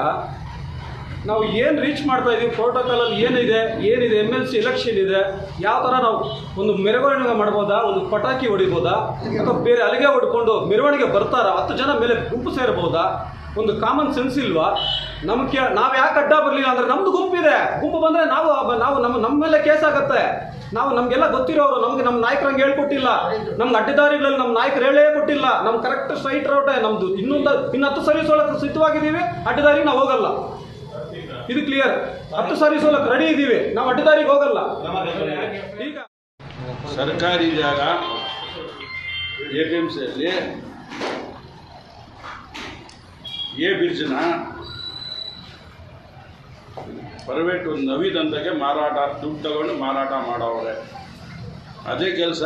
ನಾವು ಏನು ರೀಚ್ ಮಾಡ್ತಾ ಇದೀವಿ ಪ್ರೋಟೋಕಾಲಲ್ಲಿ ಏನಿದೆ ಏನಿದೆ ಎಮ್ ಎಲ್ ಸಿ ಎಲೆಕ್ಷನ್ ಇದೆ ಯಾವ ಥರ ನಾವು ಒಂದು ಮೆರವಣಿಗೆ ಮಾಡ್ಬೋದಾ ಒಂದು ಪಟಾಕಿ ಹೊಡಿಬೋದಾ ಅಥವಾ ಬೇರೆ ಅಲ್ಲಿಗೆ ಹೊಡ್ಕೊಂಡು ಮೆರವಣಿಗೆ ಬರ್ತಾರಾ ಹತ್ತು ಜನ ಮೇಲೆ ಗುಂಪು ಸೇರ್ಬೋದಾ ಒಂದು ಕಾಮನ್ ಸೆನ್ಸ್ ಇಲ್ವಾ ನಮಗೆ ನಾವು ಯಾಕೆ ಅಡ್ಡ ಬರಲಿಲ್ಲ ಅಂದರೆ ನಮ್ಮದು ಗುಂಪಿದೆ ಗುಂಪು ಬಂದರೆ ನಾವು ನಾವು ನಮ್ಮ ನಮ್ಮ ಮೇಲೆ ಕೇಸ್ ಆಗುತ್ತೆ ನಾವು ನಮಗೆಲ್ಲ ಗೊತ್ತಿರೋರು ನಮಗೆ ನಮ್ಮ ನಾಯಕರಂಗೆ ಹೇಳ್ಕೊಟ್ಟಿಲ್ಲ ನಮ್ಗೆ ಅಡ್ಡದಾರಿಗಳಲ್ಲಿ ನಮ್ಮ ನಾಯಕರು ಹೇಳೇ ಕೊಟ್ಟಿಲ್ಲ ನಮ್ಮ ಕರೆಕ್ಟ್ ಸ್ಟ್ರೈಟ್ ರೋಟೆ ನಮ್ಮದು ಇನ್ನೊಂದು ಇನ್ನು ಹತ್ತು ಸರ್ವಿಸ್ ಒಳಗೆ ಸಿದ್ಧವಾಗಿದ್ದೀವಿ ಅಡ್ಡದಾರಿಗೆ ನಾವು ಹೋಗಲ್ಲ ಇದು ಕ್ಲಿಯರ್ ಹತ್ತು ಸರ್ವಿಸ್ ಒಳಗೆ ರೆಡಿ ಇದ್ದೀವಿ ನಾವು ಅಡ್ಡದಾರಿಗೆ ಹೋಗಲ್ಲ ಈಗ ಸರ್ಕಾರಿ ಜಾಗ ಎ ಪಿ ಎಮ್ ಸಿಯಲ್ಲಿ ಎ ಬ್ರಿಡ್ಜ್ನ ಪ್ರೈವೇಟ್ ಒಂದು ನವಿದಂತೆಗೆ ಮಾರಾಟ ದುಡ್ಡು ತಗೊಂಡು ಮಾರಾಟ ಮಾಡವ್ರೆ ಅದೇ ಕೆಲಸ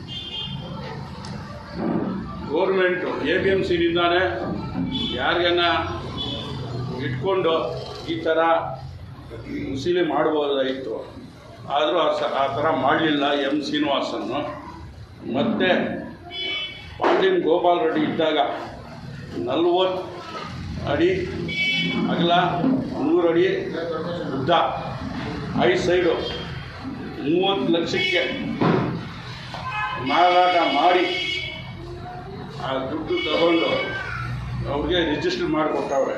ಗೋರ್ಮೆಂಟು ಎ ಪಿ ಎಮ್ ಸಿನಿಂದಾನೆ ಯಾರಿಗನ್ನ ಇಟ್ಕೊಂಡು ಈ ಥರ ಮುಸಿಲಿ ಮಾಡ್ಬೋದಾಯಿತು ಆದರೂ ಆ ಸ ಆ ಥರ ಮಾಡಲಿಲ್ಲ ಎಂ ಶ್ರೀನಿವಾಸನ್ನು ಮತ್ತು ಪಾಂಡ್ಯನ್ ಗೋಪಾಲ್ ರೆಡ್ಡಿ ಇದ್ದಾಗ ನಲ್ವತ್ತು ಅಡಿ ಅಗಲ ನೂರು ಅಡಿ ಉದ್ದ ಐದು ಸೈಡು ಮೂವತ್ತು ಲಕ್ಷಕ್ಕೆ ಮಾರಾಟ ಮಾಡಿ ಆ ದುಡ್ಡು ತಗೊಂಡು ಅವ್ರಿಗೆ ರಿಜಿಸ್ಟರ್ ಮಾಡಿಕೊಟ್ಟವ್ರೆ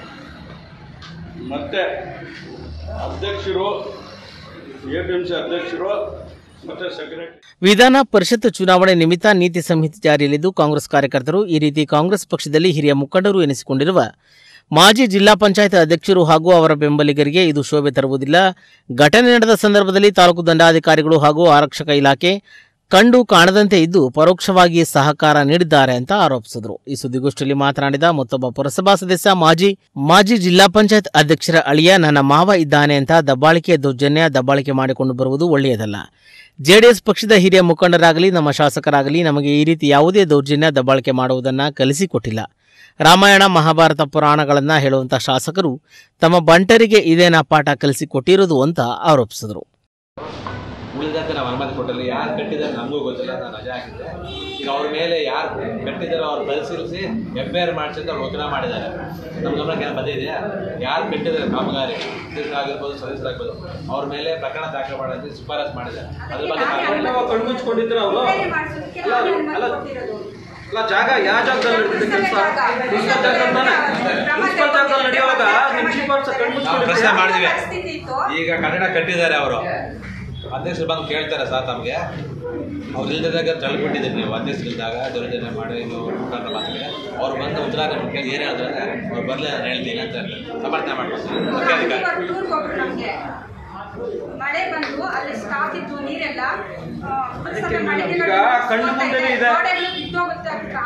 ಮತ್ತು ಅಧ್ಯಕ್ಷರು ಎ ಪಿ ಎಮ್ ಸಿ ಅಧ್ಯಕ್ಷರು ಮತ್ತು ಸೆಕ್ರೆಟರಿ ವಿಧಾನ ಪರಿಷತ್ ಚುನಾವಣೆ ನಿಮಿತ್ತ ನೀತಿ ಸಂಹಿತೆ ಜಾರಿಯಲ್ಲಿದ್ದು ಕಾಂಗ್ರೆಸ್ ಕಾರ್ಯಕರ್ತರು ಈ ರೀತಿ ಕಾಂಗ್ರೆಸ್ ಪಕ್ಷದಲ್ಲಿ ಹಿರಿಯ ಮುಖಂಡರು ಎನಿಸಿಕೊಂಡಿರುವ ಮಾಜಿ ಜಿಲ್ಲಾ ಪಂಚಾಯತ್ ಅಧ್ಯಕ್ಷರು ಹಾಗೂ ಅವರ ಬೆಂಬಲಿಗರಿಗೆ ಇದು ಶೋಭೆ ತರುವುದಿಲ್ಲ ಘಟನೆ ನಡೆದ ಸಂದರ್ಭದಲ್ಲಿ ತಾಲೂಕು ದಂಡಾಧಿಕಾರಿಗಳು ಹಾಗೂ ಆರಕ್ಷಕ ಇಲಾಖೆ ಕಂಡು ಕಾಣದಂತೆ ಇದ್ದು ಪರೋಕ್ಷವಾಗಿ ಸಹಕಾರ ನೀಡಿದ್ದಾರೆ ಅಂತ ಆರೋಪಿಸಿದರು ಈ ಸುದ್ದಿಗೋಷ್ಠಿಯಲ್ಲಿ ಮಾತನಾಡಿದ ಮತ್ತೊಬ್ಬ ಪುರಸಭಾ ಸದಸ್ಯ ಮಾಜಿ ಮಾಜಿ ಜಿಲ್ಲಾ ಪಂಚಾಯತ್ ಅಧ್ಯಕ್ಷರ ಅಳಿಯ ನನ್ನ ಮಾವ ಇದ್ದಾನೆ ಅಂತ ದಬ್ಬಾಳಿಕೆ ದೌರ್ಜನ್ಯ ದಬ್ಬಾಳಿಕೆ ಮಾಡಿಕೊಂಡು ಬರುವುದು ಒಳ್ಳೆಯದಲ್ಲ ಜೆಡಿಎಸ್ ಪಕ್ಷದ ಹಿರಿಯ ಮುಖಂಡರಾಗಲಿ ನಮ್ಮ ಶಾಸಕರಾಗಲಿ ನಮಗೆ ಈ ರೀತಿ ಯಾವುದೇ ದೌರ್ಜನ್ಯ ದಬ್ಬಾಳಿಕೆ ಮಾಡುವುದನ್ನು ಕಲಿಸಿಕೊಟ್ಟಿಲ್ಲ ರಾಮಾಯಣ ಮಹಾಭಾರತ ಪುರಾಣಗಳನ್ನು ಹೇಳುವಂಥ ಶಾಸಕರು ತಮ್ಮ ಬಂಟರಿಗೆ ಇದೇನ ಪಾಠ ಕಲಿಸಿಕೊಟ್ಟಿರೋದು ಅಂತ ಆರೋಪಿಸಿದರು ಉಳಿದಂತೆ ನಾವು ಅನುಮತಿ ಕೊಟ್ಟಲ್ಲಿ ಯಾರು ಕಟ್ಟಿದ್ದಾರೆ ನಮಗೂ ಗೊತ್ತಿಲ್ಲ ನಾನು ರಜೆ ಹಾಕಿದ್ದೆ ಈಗ ಅವ್ರ ಮೇಲೆ ಯಾರು ಕಟ್ಟಿದಾರೋ ಅವ್ರು ಪರಿಶೀಲಿಸಿ ಎಫ್ ಐ ಆರ್ ಮಾಡಿಸಿ ಅಂತ ಒತ್ತಡ ಮಾಡಿದ್ದಾರೆ ನಮ್ಮ ಗಮನಕ್ಕೆ ಏನು ಬಂದಿದೆಯಾ ಯಾರು ಕಟ್ಟಿದ್ದಾರೆ ಕಾಮಗಾರಿ ಆಗಿರ್ಬೋದು ಸದಸ್ಯರಾಗ್ಬೋದು ಅವ್ರ ಮೇಲೆ ಪ್ರಕರಣ ದಾಖಲೆ ಮಾಡೋದು ಶಿಫಾರಸ್ ಮಾಡಿದ್ದಾರೆ ಅದ್ರ ಬಗ್ಗೆ ಮಾತಾಡಿ. ನಾವು ಕಣ್ಮುಚ್ಕೊಂಡಿದ್ರೆ ಅವರು ಅಲ್ಲ ಅಲ್ಲ ಅಲ್ಲ ಜಾಗ ಯಾವ ಜಾಗದಲ್ಲಿ ನಡೆದಿದೆ ಕೆಲಸ ಮುನ್ಸಿಪಲ್ ಜಾಗದಲ್ಲಿ ತಾನೆ ಮುನ್ಸಿಪಲ್ ಜಾಗದಲ್ಲಿ ನಡೆಯುವಾಗ ನಿಮ್ಮ ಚೀಫ್ ಆಫೀಸರ್ ನಾವು ಪ್ರಶ್ನೆ ಕಣ್ಮುಚ್ಕೊಂಡಿದ್ರೆ ಮಾಡಿದ್ವಿ ಈಗ ಕನ್ನಡ ಕಟ್ಟಿದ್ದಾರೆ ಅವರು ಅಧ್ಯಕ್ಷರು ಬಂದು ಕೇಳ್ತಾರೆ ಸರ್ ತಮಗೆ ಅವ್ರು ಇಲ್ದಿದ್ದಾಗ ತಳ್ಳಿಬಿಟ್ಟಿದ್ದೀರಿ ನೀವು ಅಧ್ಯಕ್ಷರಿದ್ದಾಗ ದೌರ್ಜನ್ಯ ಮಾಡಿ ನೀವು ಮುಖಂಡರ ಮಾತಿಗೆ ಅವ್ರು ಬಂದು ಉತ್ತರ ನಿಮ್ಗೆ ಕೇಳಿ ಏನು ಹೇಳಿದ್ರೆ ಅವ್ರು ಬರಲಿ ನಾನು ಹೇಳ್ತೀನಿ ಅಂತ ಹೇಳ್ತಾರೆ ಸಮರ್ಥನೆ ಮಾಡ್ಕೊಡ್ತೀನಿ ಮುಖ್ಯಾಧಿಕಾರಿ ಟೂರ್ಗೆ ಹೋಗ್ರು ನಮ್ಗೆ ಮಳೆ ಬಂದು ಅಲ್ಲಿ ಸ್ಟಾಕ್ ಇತ್ತು ನೀರೆಲ್ಲ ಆ, ಪುರಸಭೆ ಮಳೆಗೆಲ್ಲ ಈಗ ಕಣ್ಣು ಮುಂದೆನೇ ಇದೆ. ಗೋಡೆಗಳು ಬಿದ್ದೋಗುತ್ತೆ ಅಂತ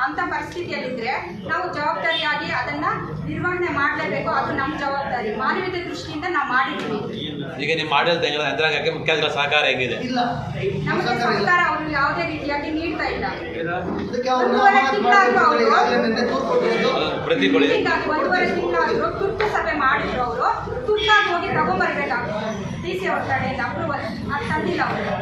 ಅಂತ ಪರಿಸ್ಥಿತಿಯಲ್ಲಿದ್ರೆ ನಾವು ಜವಾಬ್ದಾರಿಯಾಗಿ ಅದನ್ನ ನಿರ್ವಹಣೆ ಮಾಡಲೇಬೇಕು ಅದು ನಮ್ಮ ಜವಾಬ್ದಾರಿ ಮಾನವೀಯತೆ ದೃಷ್ಟಿಯಿಂದ ನಾವು ಮಾಡಿದ್ವಿ ಈಗ ನೀವು ಮಾಡಿದ ತೆಂಗಿನ ಯಂತ್ರಾಂಗಕ್ಕೆ ಮುಖ್ಯಮಂತ್ರಿಗಳ ಸಹಕಾರ ಹೇಗಿದೆ ನಮಗೆ ಸರ್ಕಾರ ಅವರು ಯಾವುದೇ ರೀತಿಯಾಗಿ ನೀಡ್ತಾ ಇಲ್ಲ ಒಂದೂವರೆ ತಿಂಗಳಾದ್ರೂ ಅವರು ಪ್ರತಿಗೊಳ್ಳಿ ಒಂದೂವರೆ ತಿಂಗಳಾದ್ರೂ ತುರ್ತು ಸಭೆ ಮಾಡಿದ್ರು ಅವರು ತುರ್ತಾಗಿ ಹೋಗಿ ತಗೊಂಡ್ಬರ್ಬೇಕಾಗ್ತದೆ ಡಿ ಸಿ ಅವ್ರ ಕಡೆಯಿಂದ ಅಪ್ರೂವಲ್ ಅದು ತಂದಿಲ್ಲ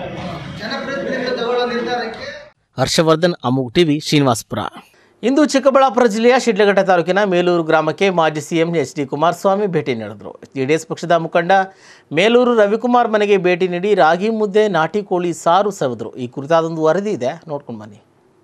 ಅವರು ಹರ್ಷವರ್ಧನ್ ಅಮುಗ್ ಟಿವಿ ಶ್ರೀನಿವಾಸಪುರ ಇಂದು ಚಿಕ್ಕಬಳ್ಳಾಪುರ ಜಿಲ್ಲೆಯ ಶಿಡ್ಲಘಟ್ಟ ತಾಲೂಕಿನ ಮೇಲೂರು ಗ್ರಾಮಕ್ಕೆ ಮಾಜಿ ಸಿಎಂ ಎಚ್ ಡಿ ಕುಮಾರಸ್ವಾಮಿ ಭೇಟಿ ನೀಡಿದರು ಜೆಡಿಎಸ್ ಪಕ್ಷದ ಮುಖಂಡ ಮೇಲೂರು ರವಿಕುಮಾರ್ ಮನೆಗೆ ಭೇಟಿ ನೀಡಿ ರಾಗಿ ಮುದ್ದೆ ನಾಟಿ ಕೋಳಿ ಸಾರು ಸವಿದ್ರು ಈ ಕುರಿತಾದೊಂದು ವರದಿ ಇದೆ ನೋಡ್ಕೊಂಡು ಬನ್ನಿ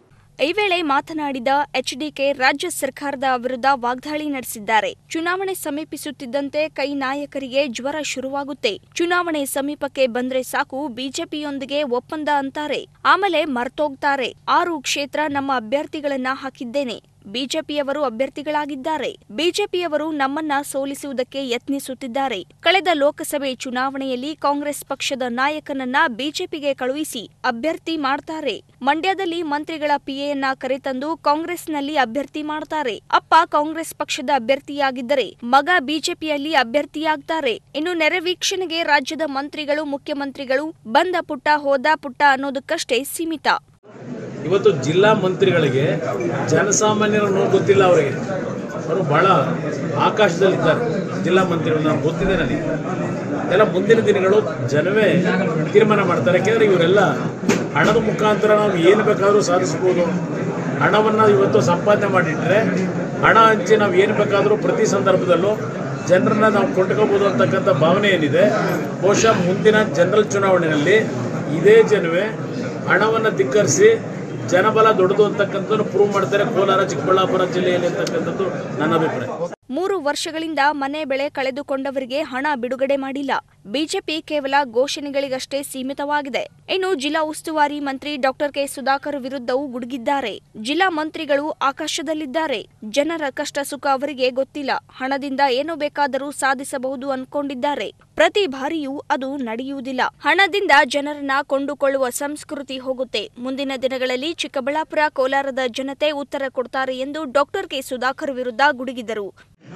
ಈ ವೇಳೆ ಮಾತನಾಡಿದ ಎಚ್ಡಿಕೆ ರಾಜ್ಯ ಸರ್ಕಾರದ ವಿರುದ್ಧ ವಾಗ್ದಾಳಿ ನಡೆಸಿದ್ದಾರೆ ಚುನಾವಣೆ ಸಮೀಪಿಸುತ್ತಿದ್ದಂತೆ ಕೈ ನಾಯಕರಿಗೆ ಜ್ವರ ಶುರುವಾಗುತ್ತೆ ಚುನಾವಣೆ ಸಮೀಪಕ್ಕೆ ಬಂದ್ರೆ ಸಾಕು ಬಿಜೆಪಿಯೊಂದಿಗೆ ಒಪ್ಪಂದ ಅಂತಾರೆ ಆಮೇಲೆ ಮರ್ತೋಗ್ತಾರೆ ಆರು ಕ್ಷೇತ್ರ ನಮ್ಮ ಅಭ್ಯರ್ಥಿಗಳನ್ನ ಹಾಕಿದ್ದೇನೆ ಬಿಜೆಪಿಯವರು ಅಭ್ಯರ್ಥಿಗಳಾಗಿದ್ದಾರೆ ಬಿಜೆಪಿಯವರು ನಮ್ಮನ್ನ ಸೋಲಿಸುವುದಕ್ಕೆ ಯತ್ನಿಸುತ್ತಿದ್ದಾರೆ ಕಳೆದ ಲೋಕಸಭೆ ಚುನಾವಣೆಯಲ್ಲಿ ಕಾಂಗ್ರೆಸ್ ಪಕ್ಷದ ನಾಯಕನನ್ನ ಬಿಜೆಪಿಗೆ ಕಳುಹಿಸಿ ಅಭ್ಯರ್ಥಿ ಮಾಡ್ತಾರೆ ಮಂಡ್ಯದಲ್ಲಿ ಮಂತ್ರಿಗಳ ಪಿಎಯನ್ನ ಕರೆತಂದು ಕಾಂಗ್ರೆಸ್ನಲ್ಲಿ ಅಭ್ಯರ್ಥಿ ಮಾಡ್ತಾರೆ ಅಪ್ಪ ಕಾಂಗ್ರೆಸ್ ಪಕ್ಷದ ಅಭ್ಯರ್ಥಿಯಾಗಿದ್ದರೆ ಮಗ ಬಿಜೆಪಿಯಲ್ಲಿ ಅಭ್ಯರ್ಥಿಯಾಗ್ತಾರೆ ಇನ್ನು ನೆರೆ ವೀಕ್ಷಣೆಗೆ ರಾಜ್ಯದ ಮಂತ್ರಿಗಳು ಮುಖ್ಯಮಂತ್ರಿಗಳು ಬಂದ ಪುಟ್ಟ ಹೋದ ಪುಟ್ಟ ಅನ್ನೋದಕ್ಕಷ್ಟೇ ಸೀಮಿತ ಇವತ್ತು ಜಿಲ್ಲಾ ಮಂತ್ರಿಗಳಿಗೆ ಜನಸಾಮಾನ್ಯರನ್ನು ಗೊತ್ತಿಲ್ಲ ಅವರಿಗೆ ಅವರು ಬಹಳ ಆಕಾಶದಲ್ಲಿದ್ದಾರೆ ಜಿಲ್ಲಾ ಮಂತ್ರಿಗಳು ನಾನು ಗೊತ್ತಿದೆ ನನಗೆ ಎಲ್ಲ ಮುಂದಿನ ದಿನಗಳು ಜನವೇ ತೀರ್ಮಾನ ಮಾಡ್ತಾರೆ ಯಾಕೆಂದರೆ ಇವರೆಲ್ಲ ಹಣದ ಮುಖಾಂತರ ನಾವು ಏನು ಬೇಕಾದರೂ ಸಾಧಿಸ್ಬೋದು ಹಣವನ್ನು ಇವತ್ತು ಸಂಪಾದನೆ ಮಾಡಿಟ್ರೆ ಹಣ ಹಂಚಿ ನಾವು ಏನು ಬೇಕಾದರೂ ಪ್ರತಿ ಸಂದರ್ಭದಲ್ಲೂ ಜನರನ್ನ ನಾವು ಕೊಂಡ್ಕೋಬೋದು ಅಂತಕ್ಕಂಥ ಭಾವನೆ ಏನಿದೆ ಬಹುಶಃ ಮುಂದಿನ ಜನರಲ್ ಚುನಾವಣೆಯಲ್ಲಿ ಇದೇ ಜನವೇ ಹಣವನ್ನು ಧಿಕ್ಕರಿಸಿ ಜನಬಲ ದೊಡ್ಡದು ಅಂತಕ್ಕಂಥದ್ದು ಪ್ರೂವ್ ಮಾಡ್ತಾರೆ ಕೋಲಾರ ಚಿಕ್ಕಬಳ್ಳಾಪುರ ಜಿಲ್ಲೆಯಲ್ಲಿ ಅಂತಕ್ಕಂಥದ್ದು ನನ್ನ ಅಭಿಪ್ರಾಯ ಮೂರು ವರ್ಷಗಳಿಂದ ಮನೆ ಬೆಳೆ ಕಳೆದುಕೊಂಡವರಿಗೆ ಹಣ ಬಿಡುಗಡೆ ಮಾಡಿಲ್ಲ ಬಿಜೆಪಿ ಕೇವಲ ಘೋಷಣೆಗಳಿಗಷ್ಟೇ ಸೀಮಿತವಾಗಿದೆ ಇನ್ನು ಜಿಲ್ಲಾ ಉಸ್ತುವಾರಿ ಮಂತ್ರಿ ಡಾಕ್ಟರ್ ಕೆ ಸುಧಾಕರ್ ವಿರುದ್ಧವೂ ಗುಡುಗಿದ್ದಾರೆ ಜಿಲ್ಲಾ ಮಂತ್ರಿಗಳು ಆಕಾಶದಲ್ಲಿದ್ದಾರೆ ಜನರ ಕಷ್ಟ ಸುಖ ಅವರಿಗೆ ಗೊತ್ತಿಲ್ಲ ಹಣದಿಂದ ಏನು ಬೇಕಾದರೂ ಸಾಧಿಸಬಹುದು ಅನ್ಕೊಂಡಿದ್ದಾರೆ ಪ್ರತಿ ಬಾರಿಯೂ ಅದು ನಡೆಯುವುದಿಲ್ಲ ಹಣದಿಂದ ಜನರನ್ನ ಕೊಂಡುಕೊಳ್ಳುವ ಸಂಸ್ಕೃತಿ ಹೋಗುತ್ತೆ ಮುಂದಿನ ದಿನಗಳಲ್ಲಿ ಚಿಕ್ಕಬಳ್ಳಾಪುರ ಕೋಲಾರದ ಜನತೆ ಉತ್ತರ ಕೊಡ್ತಾರೆ ಎಂದು ಡಾಕ್ಟರ್ ಕೆ ಸುಧಾಕರ್ ವಿರುದ್ಧ ಗುಡುಗಿದರು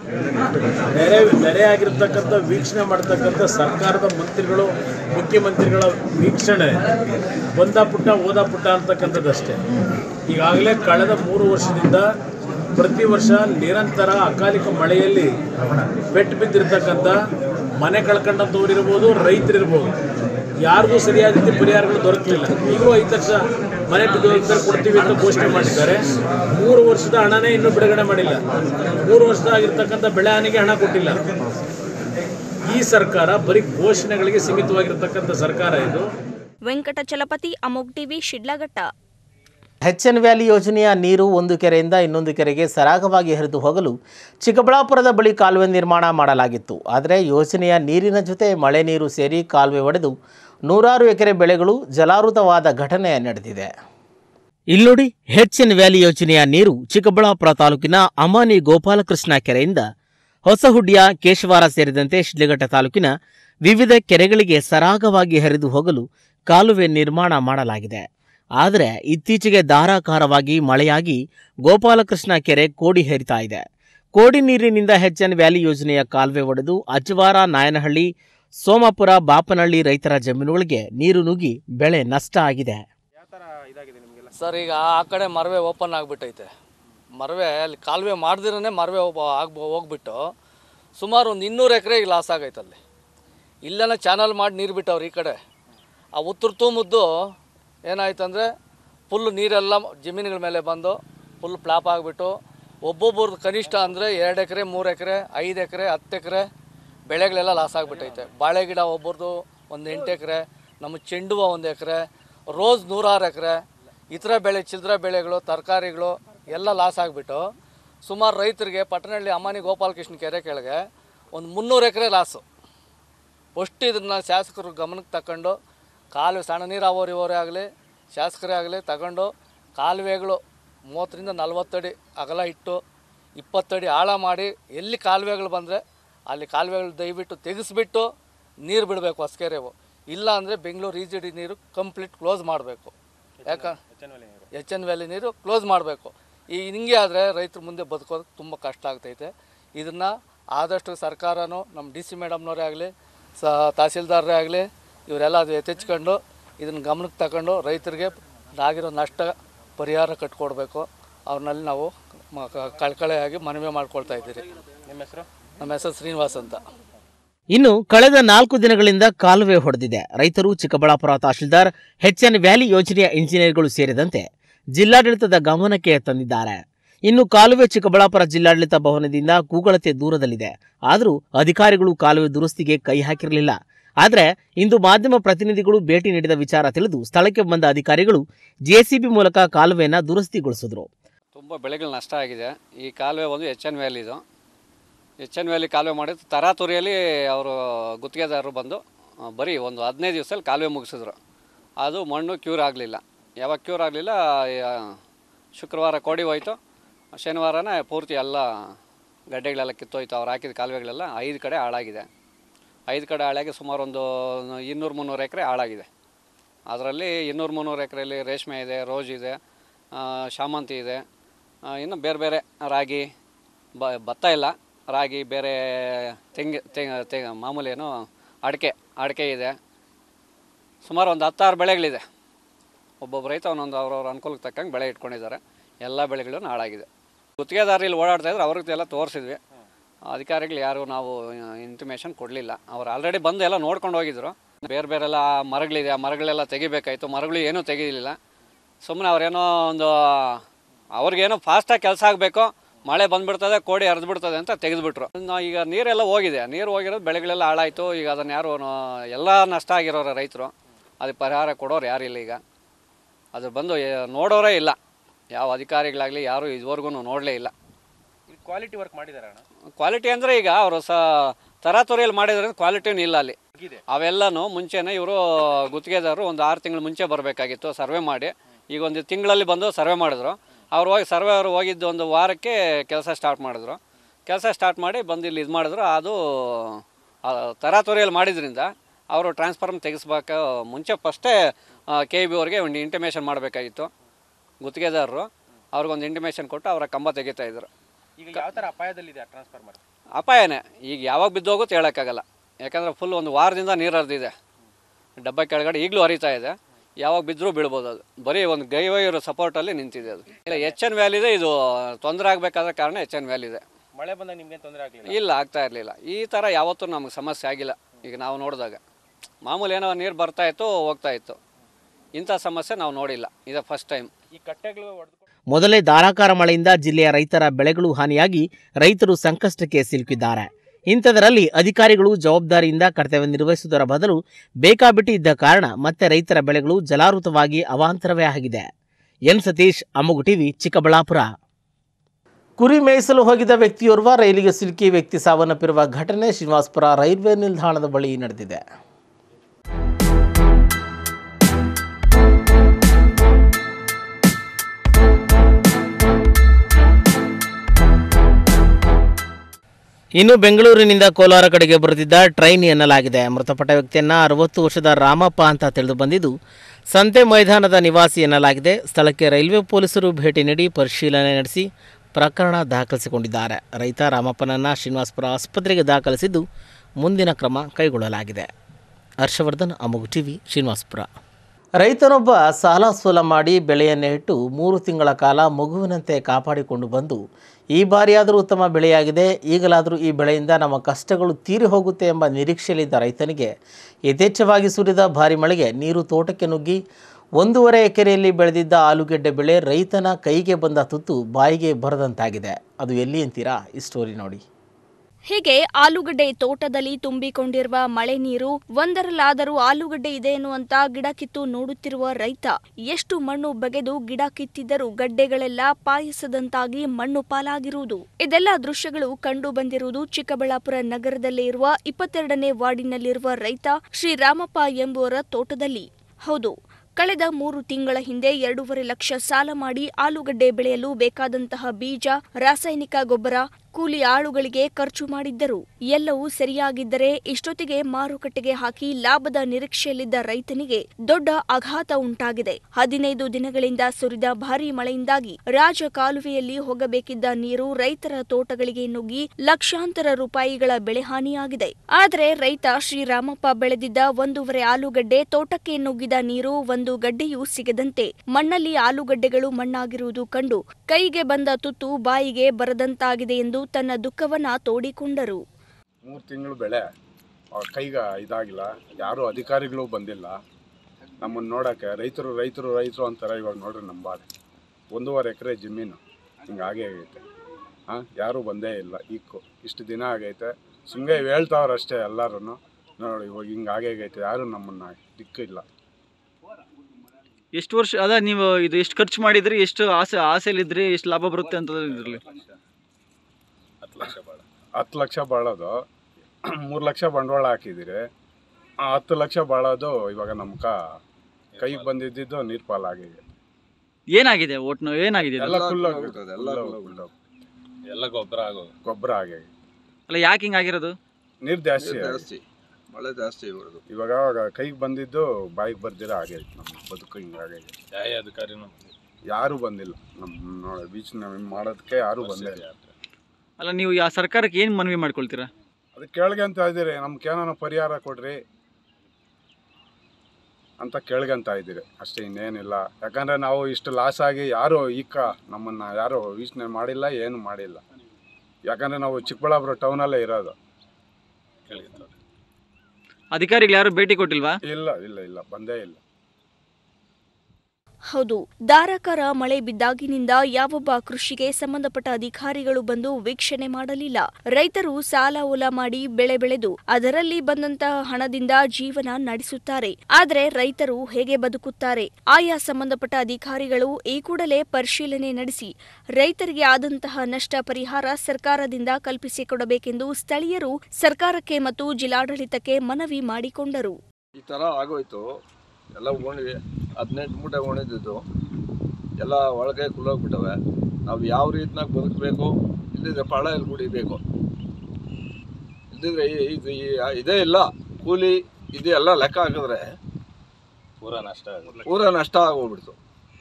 ನೆರೆ ನೆರೆಯಾಗಿರ್ತಕ್ಕಂಥ ವೀಕ್ಷಣೆ ಮಾಡ್ತಕ್ಕಂಥ ಸರ್ಕಾರದ ಮಂತ್ರಿಗಳು ಮುಖ್ಯಮಂತ್ರಿಗಳ ವೀಕ್ಷಣೆ ಬಂದ ಪುಟ್ಟ ಓದ ಪುಟ್ಟ ಅಂತಕ್ಕಂಥದ್ದಷ್ಟೇ ಈಗಾಗಲೇ ಕಳೆದ ಮೂರು ವರ್ಷದಿಂದ ಪ್ರತಿ ವರ್ಷ ನಿರಂತರ ಅಕಾಲಿಕ ಮಳೆಯಲ್ಲಿ ಪೆಟ್ಟು ಬಿದ್ದಿರ್ತಕ್ಕಂಥ ಮನೆ ಕಳ್ಕೊಂಡಂಥವ್ರು ಇರ್ಬೋದು ರೈತರಿರ್ಬೋದು ಯಾರಿಗೂ ಸರಿಯಾದ ರೀತಿ ಪರಿಹಾರಗಳು ದೊರಕಲಿಲ್ಲ ಈಗಲೂ ಐದು ಲಕ್ಷ ಮನೆ ಬಿದ್ದು ಕೊಡ್ತೀವಿ ಅಂತ ಘೋಷಣೆ ಮಾಡಿದ್ದಾರೆ ಮೂರು ವರ್ಷದ ಹಣನೇ ಇನ್ನೂ ಬಿಡುಗಡೆ ಮಾಡಿಲ್ಲ ಮೂರು ವರ್ಷದ ಆಗಿರ್ತಕ್ಕಂಥ ಬೆಳೆ ಹಾನಿಗೆ ಹಣ ಕೊಟ್ಟಿಲ್ಲ ಈ ಸರ್ಕಾರ ಬರೀ ಘೋಷಣೆಗಳಿಗೆ ಸೀಮಿತವಾಗಿರ್ತಕ್ಕಂಥ ಸರ್ಕಾರ ಇದು Venkatachalapathi Amogh TV Sidlaghatta H N valley ಯೋಜನೆಯ ನೀರು ಒಂದು ಕೆರೆಯಿಂದ ಇನ್ನೊಂದು ಕೆರೆಗೆ ಸರಾಗವಾಗಿ ಹರಿದು ಹೋಗಲು ಚಿಕ್ಕಬಳ್ಳಾಪುರದ ಬಳಿ ಕಾಲುವೆ ನಿರ್ಮಾಣ ಮಾಡಲಾಗಿತ್ತು ಆದರೆ ಯೋಜನೆಯ ನೀರಿನ ಜೊತೆ ಮಳೆ ನೀರು ಸೇರಿ ಕಾಲುವೆ ಒಡೆದು ನೂರಾರು ಎಕರೆ ಬೆಳೆಗಳು ಜಲಾವೃತವಾದ ಘಟನೆ ನಡೆದಿದೆ ಇಲ್ಲೋಡಿ ಎಚ್ ಎನ್ ವ್ಯಾಲಿ ಯೋಜನೆಯ ನೀರು ಚಿಕ್ಕಬಳ್ಳಾಪುರ ತಾಲೂಕಿನ ಅಮಾನಿ ಗೋಪಾಲಕೃಷ್ಣ ಕೆರೆಯಿಂದ ಹೊಸಹುಡ್ಯ ಕೇಶವಾರ ಸೇರಿದಂತೆ ಶಿಡ್ಲಘಟ್ಟ ತಾಲೂಕಿನ ವಿವಿಧ ಕೆರೆಗಳಿಗೆ ಸರಾಗವಾಗಿ ಹರಿದು ಹೋಗಲು ಕಾಲುವೆ ನಿರ್ಮಾಣ ಮಾಡಲಾಗಿದೆ ಆದರೆ ಇತ್ತೀಚೆಗೆ ಧಾರಾಕಾರವಾಗಿ ಮಳೆಯಾಗಿ ಗೋಪಾಲಕೃಷ್ಣ ಕೆರೆ ಕೋಡಿ ಹೇರಿತಾ ಇದೆ ಕೋಡಿ ನೀರಿನಿಂದ ಎಚ್ ಎನ್ ವ್ಯಾಲಿ ಯೋಜನೆಯ ಕಾಲುವೆ ಒಡೆದು ಅಜ್ವಾರ ನಾಯನಹಳ್ಳಿ ಸೋಮಾಪುರ ಬಾಪನಹಳ್ಳಿ ರೈತರ ಜಮೀನುಗಳಿಗೆ ನೀರು ನುಗ್ಗಿ ಬೆಳೆ ನಷ್ಟ ಆಗಿದೆ ಸರ್ ಈಗ ಆ ಕಡೆ ಮರವೆ ಓಪನ್ ಆಗಿಬಿಟ್ಟೈತೆ ಮರವೆ ಅಲ್ಲಿ ಕಾಲುವೆ ಮಾಡ್ದಿರೇ ಮರವೆ ಆಗಿ ಹೋಗ್ಬಿಟ್ಟು ಸುಮಾರು ಒಂದು ಇನ್ನೂರು ಎಕರೆಗೆ ಲಾಸ್ ಆಗೈತೆ ಅಲ್ಲಿ ಇಲ್ಲೇನ ಚಾನಲ್ ಮಾಡಿ ನೀರು ಬಿಟ್ಟವ್ರು ಈ ಕಡೆ ಆ ಉತ್ತರ ತೂಮುದ್ದು ಏನಾಯ್ತಂದರೆ ಫುಲ್ ನೀರೆಲ್ಲ ಜಮೀನುಗಳ ಮೇಲೆ ಬಂದು ಫುಲ್ ಫ್ಲಾಪ್ ಆಗಿಬಿಟ್ಟು ಒಬ್ಬೊಬ್ರದ್ದು ಕನಿಷ್ಠ ಅಂದರೆ ಎರಡು ಎಕರೆ ಮೂರು ಎಕರೆ ಐದು ಎಕರೆ ಹತ್ತು ಎಕರೆ ಬೆಳೆಗಳೆಲ್ಲ ಲಾಸ್ ಆಗಿಬಿಟ್ಟೈತೆ ಬಾಳೆ ಗಿಡ ಒಬ್ಬರದು ಒಂದು ಎಂಟು ಎಕರೆ ನಮ್ಮ ಚೆಂಡು ಹೂವು ಒಂದು ಎಕರೆ ರೋಸ್ ನೂರಾರು ಎಕರೆ ಇತರ ಬೆಳೆ ಚಿಲ್ಲರೆ ಬೆಳೆಗಳು ತರಕಾರಿಗಳು ಎಲ್ಲ ಲಾಸ್ ಆಗಿಬಿಟ್ಟು ಸುಮಾರು ರೈತರಿಗೆ ಪಟ್ಟಣಹಳ್ಳಿ ಅಮಾನಿ ಗೋಪಾಲಕೃಷ್ಣ ಕೆರೆ ಕೆಳಗೆ ಒಂದು ಮುನ್ನೂರು ಎಕರೆ ಲಾಸು ಫಸ್ಟ್ ಇದನ್ನು ಶಾಸಕರು ಗಮನಕ್ಕೆ ತಗೊಂಡು ಕಾಲುವೆ ಸಣ್ಣ ನೀರಾವರಿ ಅವರೇ ಆಗಲಿ ಶಾಸಕರೇ ಆಗಲಿ ತಗೊಂಡು ಕಾಲುವೆಗಳು ಮೂವತ್ತರಿಂದ ನಲ್ವತ್ತಡಿ ಅಗಲ ಇಟ್ಟು ಇಪ್ಪತ್ತಡಿ ಆಳ ಮಾಡಿ ಎಲ್ಲಿ ಕಾಲುವೆಗಳು ಬಂದರೆ ಅಲ್ಲಿ ಕಾಲುವೆಗಳು ದಯವಿಟ್ಟು ತೆಗೆಸ್ಬಿಟ್ಟು ನೀರು ಬಿಡಬೇಕು ಹೊಸಕೆರೆವು ಇಲ್ಲ ಅಂದರೆ ಬೆಂಗಳೂರು ಈ ಜಿ ಡಿ ನೀರು ಕಂಪ್ಲೀಟ್ ಕ್ಲೋಸ್ ಮಾಡಬೇಕು ಯಾಕ ಎಚ್ ಎನ್ ವ್ಯಾಲಿ ನೀರು ಕ್ಲೋಸ್ ಮಾಡಬೇಕು ಈ ಹಿಂಗೆ ಆದರೆ ರೈತರು ಮುಂದೆ ಬದುಕೋದಕ್ಕೆ ತುಂಬ ಕಷ್ಟ ಆಗ್ತೈತೆ ಇದನ್ನು ಆದಷ್ಟು ಸರ್ಕಾರನೂ ನಮ್ಮ ಡಿ ಸಿ ಮೇಡಮ್ನವರೇ ಆಗಲಿ ಸ ತಹಸೀಲ್ದಾರರೇ ಆಗಲಿ ಇವರೆಲ್ಲ ಅದು ಎತ್ತೆಚ್ಕೊಂಡು ಇದನ್ನು ಗಮನಕ್ಕೆ ತಗೊಂಡು ರೈತರಿಗೆ ಆಗಿರೋ ನಷ್ಟ ಪರಿಹಾರ ಕಟ್ಕೊಡ್ಬೇಕು ಅವ್ರನ್ನಲ್ಲಿ ನಾವು ಮ- ಕ- ಕಳಕಳಿಯಾಗಿ ಮನವಿ ಮಾಡ್ಕೊಳ್ತಾ ಇದ್ದೀರಿ ನಿಮ್ಮ ಹೆಸರು ನಮ್ಮ ಹೆಸರು ಶ್ರೀನಿವಾಸ್ ಅಂತ ಇನ್ನು ಕಳೆದ ನಾಲ್ಕು ದಿನಗಳಿಂದ ಕಾಲುವೆ ಹೊಡೆದಿದೆ ರೈತರು Chikkaballapur tahsildar H N valley ಯೋಜನೆಯ ಇಂಜಿನಿಯರ್ಗಳು ಸೇರಿದಂತೆ ಜಿಲ್ಲಾಡಳಿತದ ಗಮನಕ್ಕೆ ತಂದಿದ್ದಾರೆ ಇನ್ನು ಕಾಲುವೆ ಚಿಕ್ಕಬಳ್ಳಾಪುರ ಜಿಲ್ಲಾಡಳಿತ ಭವನದಿಂದ ಕೂಗಳತೆ ದೂರದಲ್ಲಿದೆ ಆದರೂ ಅಧಿಕಾರಿಗಳು ಕಾಲುವೆ ದುರಸ್ತಿಗೆ ಕೈ ಹಾಕಿರಲಿಲ್ಲ ಆದರೆ ಇಂದು ಮಾಧ್ಯಮ ಪ್ರತಿನಿಧಿಗಳು ಭೇಟಿ ನೀಡಿದ ವಿಚಾರ ತಿಳಿದು ಸ್ಥಳಕ್ಕೆ ಬಂದ ಅಧಿಕಾರಿಗಳು ಜೆಸಿಬಿ ಮೂಲಕ ಕಾಲುವೆಯನ್ನು ದುರಸ್ತಿಗೊಳಿಸಿದ್ರು ತುಂಬ ಬೆಳೆಗಳು ನಷ್ಟ ಆಗಿದೆ ಈ ಕಾಲುವೆ ಒಂದು ಎಚ್ ಎನ್ ವ್ಯಾಲಿದು ಎಚ್ ಎನ್ ವ್ಯಾಲಿ ಕಾಲುವೆ ಮಾಡಿದ್ದು ತರಾತುರಿಯಲ್ಲಿ ಅವರು ಗುತ್ತಿಗೆದಾರರು ಬಂದು ಆ, ಬರೀ ಒಂದು ಹದಿನೈದು ದಿವಸದಲ್ಲಿ ಕಾಲುವೆ ಮುಗಿಸಿದ್ರು ಅದು ಮಣ್ಣು ಕ್ಯೂರ್ ಆಗಲಿಲ್ಲ ಯಾವಾಗ ಕ್ಯೂರ್ ಆಗಲಿಲ್ಲ ಶುಕ್ರವಾರ ಕೋಡಿ ಹೋಯ್ತು ಶನಿವಾರನೇ ಪೂರ್ತಿ ಎಲ್ಲ ಗಡ್ಡೆಗಳೆಲ್ಲ ಕಿತ್ತೋಯ್ತು ಅವ್ರು ಹಾಕಿದ ಕಾಲುವೆಗಳೆಲ್ಲ ಐದು ಕಡೆ ಹಾಳಾಗಿದೆ ಐದು ಕಡೆ ಹಾಳಾಗಿ ಸುಮಾರು ಒಂದು ಇನ್ನೂರು ಮುನ್ನೂರು ಎಕರೆ ಹಾಳಾಗಿದೆ ಅದರಲ್ಲಿ ಇನ್ನೂರು ಮುನ್ನೂರು ಎಕರೆಯಲ್ಲಿ ರೇಷ್ಮೆ ಇದೆ ರೋಜ್ ಇದೆ ಆ, ಶಾಮಂತಿ ಇದೆ ಆ, ಇನ್ನು ಬೇರೆ ಬೇರೆ ರಾಗಿ ಬ ಭತ್ತ ಇಲ್ಲ ರಾಗಿ ಬೇರೆ ತೆಂಗಿ ತೆಂಗ ತೆಂಗ ಮಾಮೂಲಿ ಏನು ಅಡಿಕೆ ಅಡಿಕೆ ಇದೆ ಸುಮಾರು ಒಂದು ಹತ್ತಾರು ಬೆಳೆಗಳಿದೆ ಒಬ್ಬೊಬ್ಬ ರೈತ ಒಂದೊಂದು ಅವ್ರವ್ರ ಅನುಕೂಲಕ್ಕೆ ತಕ್ಕಂಗೆ ಬೆಳೆ ಇಟ್ಕೊಂಡಿದ್ದಾರೆ ಎಲ್ಲ ಬೆಳೆಗಳು ಹಾಳಾಗಿದೆ ಗುತ್ತಿಗೆದಾರರು ಇಲ್ಲಿ ಓಡಾಡ್ತಾ ಇದ್ರು ಅವ್ರಿಗೆ ಎಲ್ಲ ತೋರಿಸಿದ್ವಿ ಅಧಿಕಾರಿಗಳು ಯಾರು ನಾವು ಇಂಟಿಮೇಷನ್ ಕೊಡಲಿಲ್ಲ ಅವ್ರು ಆಲ್ರೆಡಿ ಬಂದು ಎಲ್ಲ ನೋಡ್ಕೊಂಡು ಹೋಗಿದ್ರು ಬೇರೆ ಬೇರೆಲ್ಲ ಮರಗಳಿದೆ ಆ ಮರಗಳೆಲ್ಲ ತೆಗಿಬೇಕಾಯ್ತು ಮರಗಳು ಏನೂ ತೆಗೀಲಿಲ್ಲ ಸುಮ್ಮನೆ ಅವ್ರೇನೋ ಒಂದು ಅವ್ರಿಗೇನೋ ಫಾಸ್ಟಾಗಿ ಕೆಲಸ ಆಗಬೇಕು ಮಳೆ ಬಂದ್ಬಿಡ್ತದೆ ಕೋಡಿ ಹರಿದು ಬಿಡ್ತದೆ ಅಂತ ತೆಗೆದುಬಿಟ್ರು ಈಗ ನೀರೆಲ್ಲ ಹೋಗಿದೆ ನೀರು ಹೋಗಿರೋದು ಬೆಳೆಗಳೆಲ್ಲ ಹಾಳಾಯಿತು ಈಗ ಅದನ್ನು ಯಾರು ಎಲ್ಲ ನಷ್ಟ ಆಗಿರೋರು ರೈತರು ಅದಕ್ಕೆ ಪರಿಹಾರ ಕೊಡೋರು ಯಾರಿಲ್ಲ ಈಗ ಅದು ಬಂದು ಏ- ನೋಡೋರೇ ಇಲ್ಲ ಯಾವ ಅಧಿಕಾರಿಗಳಾಗಲಿ ಯಾರು ಇದುವರೆಗೂ ನೋಡಲೇ ಇಲ್ಲ ಇಲ್ಲಿ ಕ್ವಾಲಿಟಿ ವರ್ಕ್ ಮಾಡಿದಾರೆ ಅಣ್ಣ ಕ್ವಾಲಿಟಿ ಅಂದರೆ ಈಗ ಅವರು ಸ ತರಾತುರಿಯಲ್ಲಿ ಮಾಡಿದ್ರೆ ಕ್ವಾಲಿಟಿನೂ ಇಲ್ಲ ಅಲ್ಲಿ ಅವೆಲ್ಲನೂ ಮುಂಚೆನೇ ಇವರು ಗುತ್ತಿಗೆದಾರರು ಒಂದು ಆರು ತಿಂಗಳು ಮುಂಚೆ ಬರಬೇಕಾಗಿತ್ತು ಸರ್ವೆ ಮಾಡಿ ಈಗ ಒಂದು ತಿಂಗಳಲ್ಲಿ ಬಂದು ಸರ್ವೆ ಮಾಡಿದ್ರು ಅವ್ರು ಹೋಗಿ ಸರ್ವೆ ಅವರು ಹೋಗಿದ್ದು ಒಂದು ವಾರಕ್ಕೆ ಕೆಲಸ ಸ್ಟಾರ್ಟ್ ಮಾಡಿದ್ರು ಕೆಲಸ ಸ್ಟಾರ್ಟ್ ಮಾಡಿ ಬಂದು ಇಲ್ಲಿ ಇದು ಮಾಡಿದ್ರು ಅದು ಆ, ತರಾತುರಿಯಲ್ಲಿ ಮಾಡಿದ್ರಿಂದ ಅವರು ಟ್ರಾನ್ಸ್ಫಾರ್ಮ್ ತೆಗೆಸ್ಬೇಕು ಮುಂಚೆ ಫಸ್ಟೇ ಕೆ ಬಿ ಅವ್ರಿಗೆ ಒಂದು ಇಂಟಿಮೇಷನ್ ಮಾಡಬೇಕಾಗಿತ್ತು ಗುತ್ತಿಗೆದಾರರು ಅವ್ರಿಗೊಂದು ಇಂಟಿಮೇಷನ್ ಕೊಟ್ಟು ಅವರ ಕಂಬ ತೆಗಿತಾ ಇದ್ರು ಈಗ ಯಾವ ತರ ಅಪಾಯದಲ್ಲಿದೆ ಟ್ರಾನ್ಸ್ಫಾರ್ಮರ್ ಅಪಾಯನೇ ಈಗ ಯಾವಾಗ ಬಿದ್ದೋಗುತ್ತೆ ಹೇಳೋಕ್ಕಾಗಲ್ಲ ಯಾಕಂದರೆ ಫುಲ್ ಒಂದು ವಾರದಿಂದ ನೀರು ಹರಿದಿದೆ ಡಬ್ಬ ಕೆಳಗಡೆ ಈಗಲೂ ಹರಿತಾ ಇದೆ ಯಾವಾಗ ಬಿದ್ದರೂ ಬೀಳ್ಬೋದು ಅದು ಬರೀ ಒಂದು ಗೈವೈರ್ ಸಪೋರ್ಟಲ್ಲಿ ನಿಂತಿದೆ ಅದು ಇಲ್ಲ ಎಚ್ ಎನ್ ವ್ಯಾಲಿ ಇದೆ ಇದು ತೊಂದರೆ ಆಗಬೇಕಾದ ಕಾರಣ ಎಚ್ ಎನ್ ವ್ಯಾಲಿ ಇದೆ ಮಳೆ ಬಂದಾಗ ನಿಮ್ಗೆ ತೊಂದರೆ ಆಗಲಿಲ್ಲ ಇಲ್ಲ ಆಗ್ತಾ ಇರಲಿಲ್ಲ ಈ ಥರ ಯಾವತ್ತೂ ನಮಗೆ ಸಮಸ್ಯೆ ಆಗಿಲ್ಲ ಈಗ ನಾವು ನೋಡಿದಾಗ ಮಾಮೂಲಿ ಏನೋ ನೀರು ಬರ್ತಾ ಇತ್ತು ಹೋಗ್ತಾ ಇತ್ತು ಇಂಥ ಸಮಸ್ಯೆ ನಾವು ನೋಡಿಲ್ಲ ಇದೇ ಫಸ್ಟ್ ಟೈಮ್ ಈ ಕಟ್ಟೆಗಳು ಹೊಡೆದು ಮೊದಲೇ ಧಾರಾಕಾರ ಮಳೆಯಿಂದ ಜಿಲ್ಲೆಯ ರೈತರ ಬೆಳೆಗಳು ಹಾನಿಯಾಗಿ ರೈತರು ಸಂಕಷ್ಟಕ್ಕೆ ಸಿಲುಕಿದ್ದಾರೆ ಇಂಥದರಲ್ಲಿ ಅಧಿಕಾರಿಗಳು ಜವಾಬ್ದಾರಿಯಿಂದ ಕರ್ತವ್ಯ ನಿರ್ವಹಿಸುವುದರ ಬದಲು ಬೇಕಾಬಿಟ್ಟಿ ಇದ್ದ ಕಾರಣ ಮತ್ತೆ ರೈತರ ಬೆಳೆಗಳು ಜಲಾವೃತವಾಗಿ ಅವಾಂತರವೇ ಆಗಿದೆ ಎನ್ ಸತೀಶ್ ಅಮ್ಮಗು ಟಿವಿ ಚಿಕ್ಕಬಳ್ಳಾಪುರ ಕುರಿ ಮೇಯಿಸಲು ಹೋಗಿದ್ದ ವ್ಯಕ್ತಿಯೋರ್ವ ರೈಲಿಗೆ ಸಿಲುಕಿ ವ್ಯಕ್ತಿ ಸಾವನ್ನಪ್ಪಿರುವ ಘಟನೆ ಶ್ರೀನಿವಾಸಪುರ ರೈಲ್ವೆ ನಿಲ್ದಾಣದ ಬಳಿ ನಡೆದಿದೆ ಇನ್ನು ಬೆಂಗಳೂರಿನಿಂದ ಕೋಲಾರ ಕಡೆಗೆ ಬರುತ್ತಿದ್ದ ಟ್ರೈನ್ ಎನ್ನಲಾಗಿದೆ ಮೃತಪಟ್ಟ ವ್ಯಕ್ತಿಯನ್ನ ಅರವತ್ತು ವರ್ಷದ ರಾಮಪ್ಪ ಅಂತ ತಿಳಿದು ಬಂದಿದ್ದು ಸಂತೆ ಮೈದಾನದ ನಿವಾಸಿ ಎನ್ನಲಾಗಿದೆ ಸ್ಥಳಕ್ಕೆ ರೈಲ್ವೆ ಪೊಲೀಸರು ಭೇಟಿ ನೀಡಿ ಪರಿಶೀಲನೆ ನಡೆಸಿ ಪ್ರಕರಣ ದಾಖಲಿಸಿಕೊಂಡಿದ್ದಾರೆ ರೈತ ರಾಮಪ್ಪನನ್ನ ಶ್ರೀನಿವಾಸಪುರ ಆಸ್ಪತ್ರೆಗೆ ದಾಖಲಿಸಿದ್ದು ಮುಂದಿನ ಕ್ರಮ ಕೈಗೊಳ್ಳಲಾಗಿದೆ ಹರ್ಷವರ್ಧನ್ ಅಮುಗು ಟಿವಿ ಶ್ರೀನಿವಾಸಪುರ ರೈತನೊಬ್ಬ ಸಾಲ ಸೋಲ ಮಾಡಿ ಬೆಳೆಯನ್ನು ಇಟ್ಟು ಮೂರು ತಿಂಗಳ ಕಾಲ ಮಗುವಿನಂತೆ ಕಾಪಾಡಿಕೊಂಡು ಬಂದು ಈ ಬಾರಿಯಾದರೂ ಉತ್ತಮ ಬೆಳೆಯಾಗಿದೆ ಈಗಲಾದರೂ ಈ ಬೆಳೆಯಿಂದ ನಮ್ಮ ಕಷ್ಟಗಳು ತೀರಿ ಹೋಗುತ್ತೆ ಎಂಬ ನಿರೀಕ್ಷೆಯಲ್ಲಿದ್ದ ರೈತನಿಗೆ ಯಥೇಚ್ಛವಾಗಿ ಸುರಿದ ಭಾರಿ ಮಳೆಗೆ ನೀರು ತೋಟಕ್ಕೆ ನುಗ್ಗಿ ಒಂದೂವರೆ ಎಕರೆಯಲ್ಲಿ ಬೆಳೆದಿದ್ದ ಆಲೂಗೆಡ್ಡೆ ಬೆಳೆ ರೈತನ ಕೈಗೆ ಬಂದ ತುತ್ತು ಬಾಯಿಗೆ ಬರದಂತಾಗಿದೆ ಅದು ಎಲ್ಲಿ ಅಂತೀರಾ ಈ ಸ್ಟೋರಿ ನೋಡಿ ಹೀಗೆ ಆಲೂಗಡ್ಡೆ ತೋಟದಲ್ಲಿ ತುಂಬಿಕೊಂಡಿರುವ ಮಳೆ ನೀರು ಒಂದರಲ್ಲಾದರೂ ಆಲೂಗಡ್ಡೆ ಇದೆ ಎನ್ನುವಂತ ಗಿಡ ಕಿತ್ತು ನೋಡುತ್ತಿರುವ ರೈತ ಎಷ್ಟು ಮಣ್ಣು ಬಗೆದು ಗಿಡ ಕಿತ್ತಿದ್ದರೂ ಗಡ್ಡೆಗಳೆಲ್ಲ ಪಾಯಸದಂತಾಗಿ ಮಣ್ಣು ಪಾಲಾಗಿರುವುದು ಇದೆಲ್ಲ ದೃಶ್ಯಗಳು ಕಂಡು ಬಂದಿರುವುದು ಚಿಕ್ಕಬಳ್ಳಾಪುರ ನಗರದಲ್ಲೇ ಇರುವ ಇಪ್ಪತ್ತೆರಡನೇ ವಾರ್ಡಿನಲ್ಲಿರುವ ರೈತ ಶ್ರೀರಾಮಪ್ಪ ಎಂಬುವರ ತೋಟದಲ್ಲಿ ಹೌದು ಕಳೆದ ಮೂರು ತಿಂಗಳ ಹಿಂದೆ ಎರಡೂವರೆ ಲಕ್ಷ ಸಾಲ ಮಾಡಿ ಆಲೂಗಡ್ಡೆ ಬೆಳೆಯಲು ಬೇಕಾದಂತಹ ಬೀಜ ರಾಸಾಯನಿಕ ಗೊಬ್ಬರ ಕೂಲಿ ಆಳುಗಳಿಗೆ ಖರ್ಚು ಮಾಡಿದ್ದರು ಎಲ್ಲವೂ ಸರಿಯಾಗಿದ್ದರೆ ಇಷ್ಟೊತ್ತಿಗೆ ಮಾರುಕಟ್ಟೆಗೆ ಹಾಕಿ ಲಾಭದ ನಿರೀಕ್ಷೆಯಲ್ಲಿದ್ದ ರೈತನಿಗೆ ದೊಡ್ಡ ಆಘಾತ ಉಂಟಾಗಿದೆ ಹದಿನೈದು ದಿನಗಳಿಂದ ಸುರಿದ ಭಾರೀ ಮಳೆಯಿಂದಾಗಿ ರಾಜ ಕಾಲುವೆಯಲ್ಲಿ ಹೋಗಬೇಕಿದ್ದ ನೀರು ರೈತರ ತೋಟಗಳಿಗೆ ನುಗ್ಗಿ ಲಕ್ಷಾಂತರ ರೂಪಾಯಿಗಳ ಬೆಳೆಹಾನಿಯಾಗಿದೆ ಆದರೆ ರೈತ ಶ್ರೀರಾಮಪ್ಪ ಬೆಳೆದಿದ್ದ ಒಂದೂವರೆ ಆಲೂಗಡ್ಡೆ ತೋಟಕ್ಕೆ ನುಗ್ಗಿದ ನೀರು ಒಂದು ಗಡ್ಡೆಯೂ ಸಿಗದಂತೆ ಮಣ್ಣಲ್ಲಿ ಆಲೂಗಡ್ಡೆಗಳು ಮಣ್ಣಾಗಿರುವುದು ಕಂಡು ಕೈಗೆ ಬಂದ ತುತ್ತು ಬಾಯಿಗೆ ಬರದಂತಾಗಿದೆ ಎಂದು ತನ್ನ ದುಃಖವನ್ನ ತೋಡಿಕೊಂಡರು ಮೂರು ತಿಂಗಳು ಬೆಳೆ ಅವ್ರ ಕೈಗೆ ಇದಾಗಿಲ್ಲ ಯಾರೂ ಅಧಿಕಾರಿಗಳು ಬಂದಿಲ್ಲ ನಮ್ಮನ್ನು ನೋಡೋಕ್ಕೆ ರೈತರು ರೈತರು ರೈತರು ಅಂತಾರೆ ಇವಾಗ ನೋಡ್ರಿ ನಮ್ಮ ಬಾಧೆ ಒಂದೂವರೆ ಎಕರೆ ಜಮೀನು ಹಿಂಗೆ ಆಗೇ ಆಗೈತೆ ಹಾಂ ಯಾರೂ ಬಂದೇ ಇಲ್ಲ ಇಕ್ಕು ಇಷ್ಟು ದಿನ ಆಗೈತೆ ಸುಮ್ಮನೆ ಹೇಳ್ತಾವ್ರು ಅಷ್ಟೇ ಎಲ್ಲರೂ ನೋಡಿ ಇವಾಗ ಹಿಂಗೆ ಆಗೇ ಆಗೈತೆ ಯಾರೂ ನಮ್ಮನ್ನು ದಿಕ್ಕಿಲ್ಲ ಎಷ್ಟು ವರ್ಷ ಅದ ನೀವು ಇದು ಎಷ್ಟು ಖರ್ಚು ಮಾಡಿದ್ರಿ ಎಷ್ಟು ಆಸೆ ಆಸೆಲಿದ್ರಿ ಎಷ್ಟು ಲಾಭ ಬರುತ್ತೆ ಅಂತ ಇದ್ರಲ್ಲಿ ಹತ್ತು ಲಕ್ಷ ಬಾಳ ಹತ್ತು ಲಕ್ಷ ಬಾಳೋದು ಮೂರು ಲಕ್ಷ ಬಂಡವಾಳ ಹಾಕಿದ್ದೀರಿ ಆ ಹತ್ತು ಲಕ್ಷ ಬಾಳೋದು ಇವಾಗ ನಮ್ಮ ಕ ಕೈಗೆ ಬಂದಿದ್ದು ನೀರು ಪಾಲಾಗಿದೆ ಏನಾಗಿದೆ ಒಟ್ನು ಏನಾಗಿದೆ ಇದು? ಎಲ್ಲ ಫುಲ್ ಎಲ್ಲ ಗೊಬ್ಬರ ಆಗೋ ಗೊಬ್ಬರ ಆಗಿ ಅಲ್ಲ ಯಾಕೆ ಹಿಂಗ್ ಆಗಿರೋದು ನೀರು ಜಾಸ್ತಿ ನೀರ್ ಆಗಿದೆ. ಜಾಸ್ತಿ ಮಳೆ ಜಾಸ್ತಿ ಬರೋದು ಇವಾಗ ಅವಾಗ ಕೈಗೆ ಬಂದಿದ್ದು ಬಾಯಿಗೆ ಬರ್ದಿರ ಆಗೈತೆ ನಮ್ಮ ಬದುಕು ಹಿಂಗಾಗೈತೆ ಯಾವ ಅಧಿಕಾರಿನೂ ಯಾರೂ ಬಂದಿಲ್ಲ ನಮ್ಮ ನೋಡಿ ಬೀಚ್ ಮಾಡೋದಕ್ಕೆ ಯಾರೂ ಬಂದಿಲ್ಲ ಅಲ್ಲ ನೀವು ಆ ಸರ್ಕಾರಕ್ಕೆ ಏನು ಮನವಿ ಮಾಡ್ಕೊಳ್ತೀರಾ ಅದು ಕೇಳ್ಕೊಂತ ಇದ್ದೀರಿ ನಮ್ಗೆ ಏನಾನ ಪರಿಹಾರ ಕೊಡ್ರಿ ಅಂತ ಕೇಳ್ಕೊಂತ ಇದ್ದೀರಿ ಅಷ್ಟೇ ಇನ್ನೇನಿಲ್ಲ ಯಾಕಂದರೆ ನಾವು ಇಷ್ಟು ಲಾಸ್ ಆಗಿ ಯಾರು ಈಕ ನಮ್ಮನ್ನು ಯಾರು ವೀಕ್ಷಣೆ ಮಾಡಿಲ್ಲ ಏನು ಮಾಡಿಲ್ಲ ಯಾಕಂದರೆ ನಾವು ಚಿಕ್ಕಬಳ್ಳಾಪುರ ಟೌನಲ್ಲೇ ಇರೋದು ಅಧಿಕಾರಿಗಳು ಯಾರು ಭೇಟಿ ಕೊಟ್ಟಿಲ್ವಾ ಇಲ್ಲ ಇಲ್ಲ ಇಲ್ಲ ಬಂದೇ ಇಲ್ಲ ಹೌದು ಧಾರಾಕಾರ ಮಳೆ ಬಿದ್ದಾಗಿನಿಂದ ಯಾವೊಬ್ಬ ಕೃಷಿಗೆ ಸಂಬಂಧಪಟ್ಟ ಅಧಿಕಾರಿಗಳು ಬಂದು ವೀಕ್ಷಣೆ ಮಾಡಲಿಲ್ಲ ರೈತರು ಸಾಲ ಓಲ ಮಾಡಿ ಬೆಳೆ ಬೆಳೆದು ಅದರಲ್ಲಿ ಬಂದಂತಹ ಹಣದಿಂದ ಜೀವನ ನಡೆಸುತ್ತಾರೆ ಆದರೆ ರೈತರು ಹೇಗೆ ಬದುಕುತ್ತಾರೆ ಆಯಾ ಸಂಬಂಧಪಟ್ಟ ಅಧಿಕಾರಿಗಳು ಈ ಕೂಡಲೇ ಪರಿಶೀಲನೆ ನಡೆಸಿ ರೈತರಿಗೆ ಆದಂತಹ ನಷ್ಟ ಪರಿಹಾರ ಸರ್ಕಾರದಿಂದ ಕಲ್ಪಿಸಿಕೊಡಬೇಕೆಂದು ಸ್ಥಳೀಯರು ಸರ್ಕಾರಕ್ಕೆ ಮತ್ತು ಜಿಲ್ಲಾಡಳಿತಕ್ಕೆ ಮನವಿ ಮಾಡಿಕೊಂಡರು ಈ ಥರ ಆಗೋಯ್ತು ಎಲ್ಲ ಉಗೊಂಡ್ವಿ ಹದಿನೆಂಟು ಮೂಟೆ ಉಣಿದ್ದು ಎಲ್ಲ ಒಳಗೆ ಕುಲ್ಲೋಗ್ಬಿಟ್ಟವೆ ನಾವು ಯಾವ ರೀತಿನಾಗ ಬದುಕಬೇಕು ಇಲ್ಲದಿದ್ರೆ ಪಾಳ ಎಲ್ಲಿ ಕುಡಿಬೇಕು ಇಲ್ದಿದ್ರೆ ಈ- ಇದು ಈ- ಇದೇ ಇಲ್ಲ ಕೂಲಿ ಇದೆಲ್ಲ ಲೆಕ್ಕ ಹಾಕಿದ್ರೆ ಪೂರಾ ನಷ್ಟ ಆಗುತ್ತೆ ಪೂರ ನಷ್ಟ ಆಗೋಗ್ಬಿಡ್ತು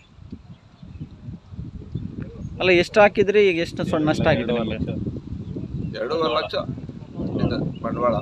ಅಲ್ಲ ಎಷ್ಟು ಹಾಕಿದ್ರಿ ಈಗ ಎಷ್ಟು ಸ್ವಲ್ಪ ನಷ್ಟ ಆಗಿದೆ ನಿಮ್ಗೆ? ಎರಡೂವರೆ ಲಕ್ಷ ಇದೆ ಬಂಡವಾಳ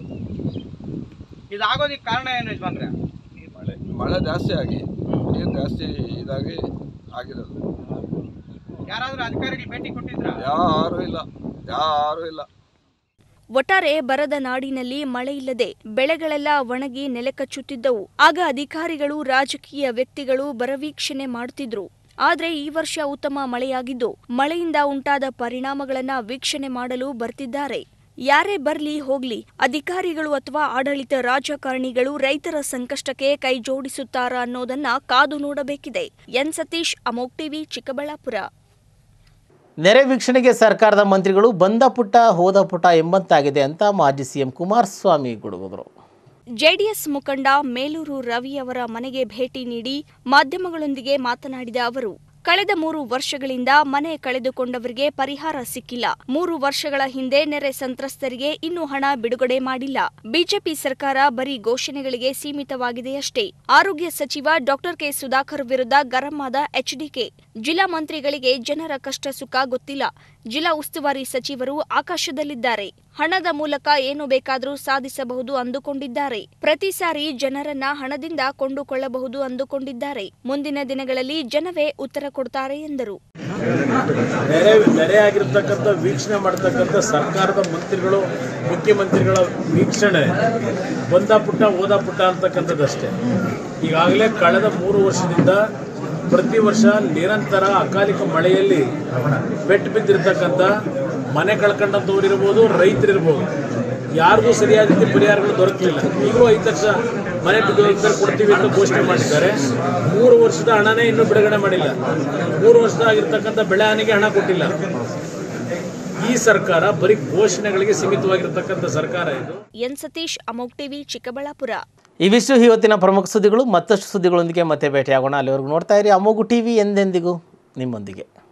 ಇದಾಗೋದಕ್ಕೆ ಕಾರಣ ಏನು ಯಜಮಾನ್ರೆ ಮಳೆ ಜಾಸ್ತಿ ಆಗಿ ನೀರು ಜಾಸ್ತಿ ಇದಾಗಿ ಆಗಿರೋದು ಯಾರಾದ್ರೂ ಅಧಿಕಾರಿಗಳು ಭೇಟಿ ಕೊಟ್ಟಿದ್ರಾ ಯಾರು ಇಲ್ಲ ಯಾರು ಇಲ್ಲ ಒಟ್ಟಾರೆ ಬರದ ನಾಡಿನಲ್ಲಿ ಮಳೆ ಇಲ್ಲದೆ ಬೆಳೆಗಳೆಲ್ಲ ಒಣಗಿ ನೆಲೆಕಚ್ಚುತ್ತಿದ್ದವು ಆಗ ಅಧಿಕಾರಿಗಳು ರಾಜಕೀಯ ವ್ಯಕ್ತಿಗಳು ಬರವೀಕ್ಷಣೆ ಮಾಡುತ್ತಿದ್ರು ಆದ್ರೆ ಈ ವರ್ಷ ಉತ್ತಮ ಮಳೆಯಾಗಿದ್ದು ಮಳೆಯಿಂದ ಉಂಟಾದ ಪರಿಣಾಮಗಳನ್ನ ವೀಕ್ಷಣೆ ಮಾಡಲು ಬರ್ತಿದ್ದಾರೆ ಯಾರೇ ಬರ್ಲಿ ಹೋಗ್ಲಿ ಅಧಿಕಾರಿಗಳು ಅಥವಾ ಆಡಳಿತ ರಾಜಕಾರಣಿಗಳು ರೈತರ ಸಂಕಷ್ಟಕ್ಕೆ ಕೈ ಜೋಡಿಸುತ್ತಾರಾ ಅನ್ನೋದನ್ನ ಕಾದು ನೋಡಬೇಕಿದೆ ಎನ್ ಸತೀಶ್ ಅಮೋಕ್ ಟಿವಿ ಚಿಕ್ಕಬಳ್ಳಾಪುರ ನೆರೆ ವೀಕ್ಷಣೆಗೆ ಸರ್ಕಾರದ ಮಂತ್ರಿಗಳು ಬಂದ ಪುಟ್ಟ ಹೋದ ಪುಟ ಎಂಬಂತಾಗಿದೆ ಅಂತ ಮಾಜಿ ಸಿಎಂ ಕುಮಾರಸ್ವಾಮಿ ಗುಡುಗಿದರು ಜೆಡಿಎಸ್ ಮುಖಂಡ ಮೇಲೂರು ರವಿ ಅವರ ಮನೆಗೆ ಭೇಟಿ ನೀಡಿ ಮಾಧ್ಯಮಗಳೊಂದಿಗೆ ಮಾತನಾಡಿದ ಅವರು ಕಳೆದ ಮೂರು ವರ್ಷಗಳಿಂದ ಮನೆ ಕಳೆದುಕೊಂಡವರಿಗೆ ಪರಿಹಾರ ಸಿಕ್ಕಿಲ್ಲ ಮೂರು ವರ್ಷಗಳ ಹಿಂದೆ ನೆರೆ ಸಂತ್ರಸ್ತರಿಗೆ ಇನ್ನೂ ಹಣ ಬಿಡುಗಡೆ ಮಾಡಿಲ್ಲ ಬಿಜೆಪಿ ಸರ್ಕಾರ ಬರೀ ಘೋಷಣೆಗಳಿಗೆ ಸೀಮಿತವಾಗಿದೆಯಷ್ಟೇ ಆರೋಗ್ಯ ಸಚಿವ ಡಾಕ್ಟರ್ ಕೆ ಸುಧಾಕರ್ ವಿರುದ್ಧ ಗರಂ ಆದ ಎಚ್ಡಿಕೆ ಜಿಲ್ಲಾ ಮಂತ್ರಿಗಳಿಗೆ ಜನರ ಕಷ್ಟ ಸುಖ ಗೊತ್ತಿಲ್ಲ ಜಿಲ್ಲಾ ಉಸ್ತುವಾರಿ ಸಚಿವರು ಆಕಾಶದಲ್ಲಿದ್ದಾರೆ ಹಣದ ಮೂಲಕ ಏನು ಬೇಕಾದರೂ ಸಾಧಿಸಬಹುದು ಅಂದುಕೊಂಡಿದ್ದಾರೆ ಪ್ರತಿ ಸಾರಿ ಜನರನ್ನ ಹಣದಿಂದ ಕೊಂಡುಕೊಳ್ಳಬಹುದು ಅಂದುಕೊಂಡಿದ್ದಾರೆ ಮುಂದಿನ ದಿನಗಳಲ್ಲಿ ಜನವೇ ಉತ್ತರ ಕೊಡ್ತಾರೆ ಎಂದರು ನೆರೆ ನೆರೆ ಆಗಿರ್ತಕ್ಕಂಥ ವೀಕ್ಷಣೆ ಮಾಡ್ತಕ್ಕಂಥ ಸರ್ಕಾರದ ಮಂತ್ರಿಗಳು ಮುಖ್ಯಮಂತ್ರಿಗಳ ವೀಕ್ಷಣೆ ಬಂದ ಪುಟ್ಟ ಓದ ಪುಟ್ಟ ಅಂತಕ್ಕಂಥದ್ದಷ್ಟೇ ಈಗಾಗಲೇ ಕಳೆದ ಮೂರು ವರ್ಷದಿಂದ ಪ್ರತಿ ವರ್ಷ ನಿರಂತರ ಅಕಾಲಿಕ ಮಳೆಯಲ್ಲಿ ಪೆಟ್ಟು ಬಿದ್ದಿರ್ತಕ್ಕಂಥ ಮನೆ ಕಳ್ಕೊಂಡಂಥವ್ರು ಇರ್ಬೋದು ರೈತರಿರ್ಬೋದು ಯಾರಿಗೂ ಸರಿಯಾದ ರೀತಿ ಪರಿಹಾರಗಳು ದೊರಕಲಿಲ್ಲ ಈಗಲೂ ಐದು ಲಕ್ಷ ಮನೆ ಬಿದ್ದು ಕೊಡ್ತೀವಿ ಅಂತ ಘೋಷಣೆ ಮಾಡಿದ್ದಾರೆ ಮೂರು ವರ್ಷದ ಹಣನೇ ಇನ್ನೂ ಬಿಡುಗಡೆ ಮಾಡಿಲ್ಲ ಮೂರು ವರ್ಷದ ಆಗಿರ್ತಕ್ಕಂಥ ಬೆಳೆ ಹಾನಿಗೆ ಹಣ ಕೊಟ್ಟಿಲ್ಲ ಈ ಸರ್ಕಾರ ಬರೀ ಘೋಷಣೆಗಳಿಗೆ ಸೀಮಿತವಾಗಿರ್ತಕ್ಕಂಥ ಸರ್ಕಾರ ಇದು ಎನ್ ಸತೀಶ್ ಅಮೋಕ್ ಟಿವಿ ಚಿಕ್ಕಬಳ್ಳಾಪುರ ಇವಿಷ್ಟು ಇವತ್ತಿನ ಪ್ರಮುಖ ಸುದ್ದಿಗಳು ಮತ್ತಷ್ಟು ಸುದ್ದಿಗಳೊಂದಿಗೆ ಮತ್ತೆ ಭೇಟಿಯಾಗೋಣ ಅಲ್ಲಿವರೆಗೂ ನೋಡ್ತಾ ಇರಿ ಅಮೋಗು ಟಿವಿ ಎಂದೆಂದಿಗೂ ನಿಮ್ಮೊಂದಿಗೆ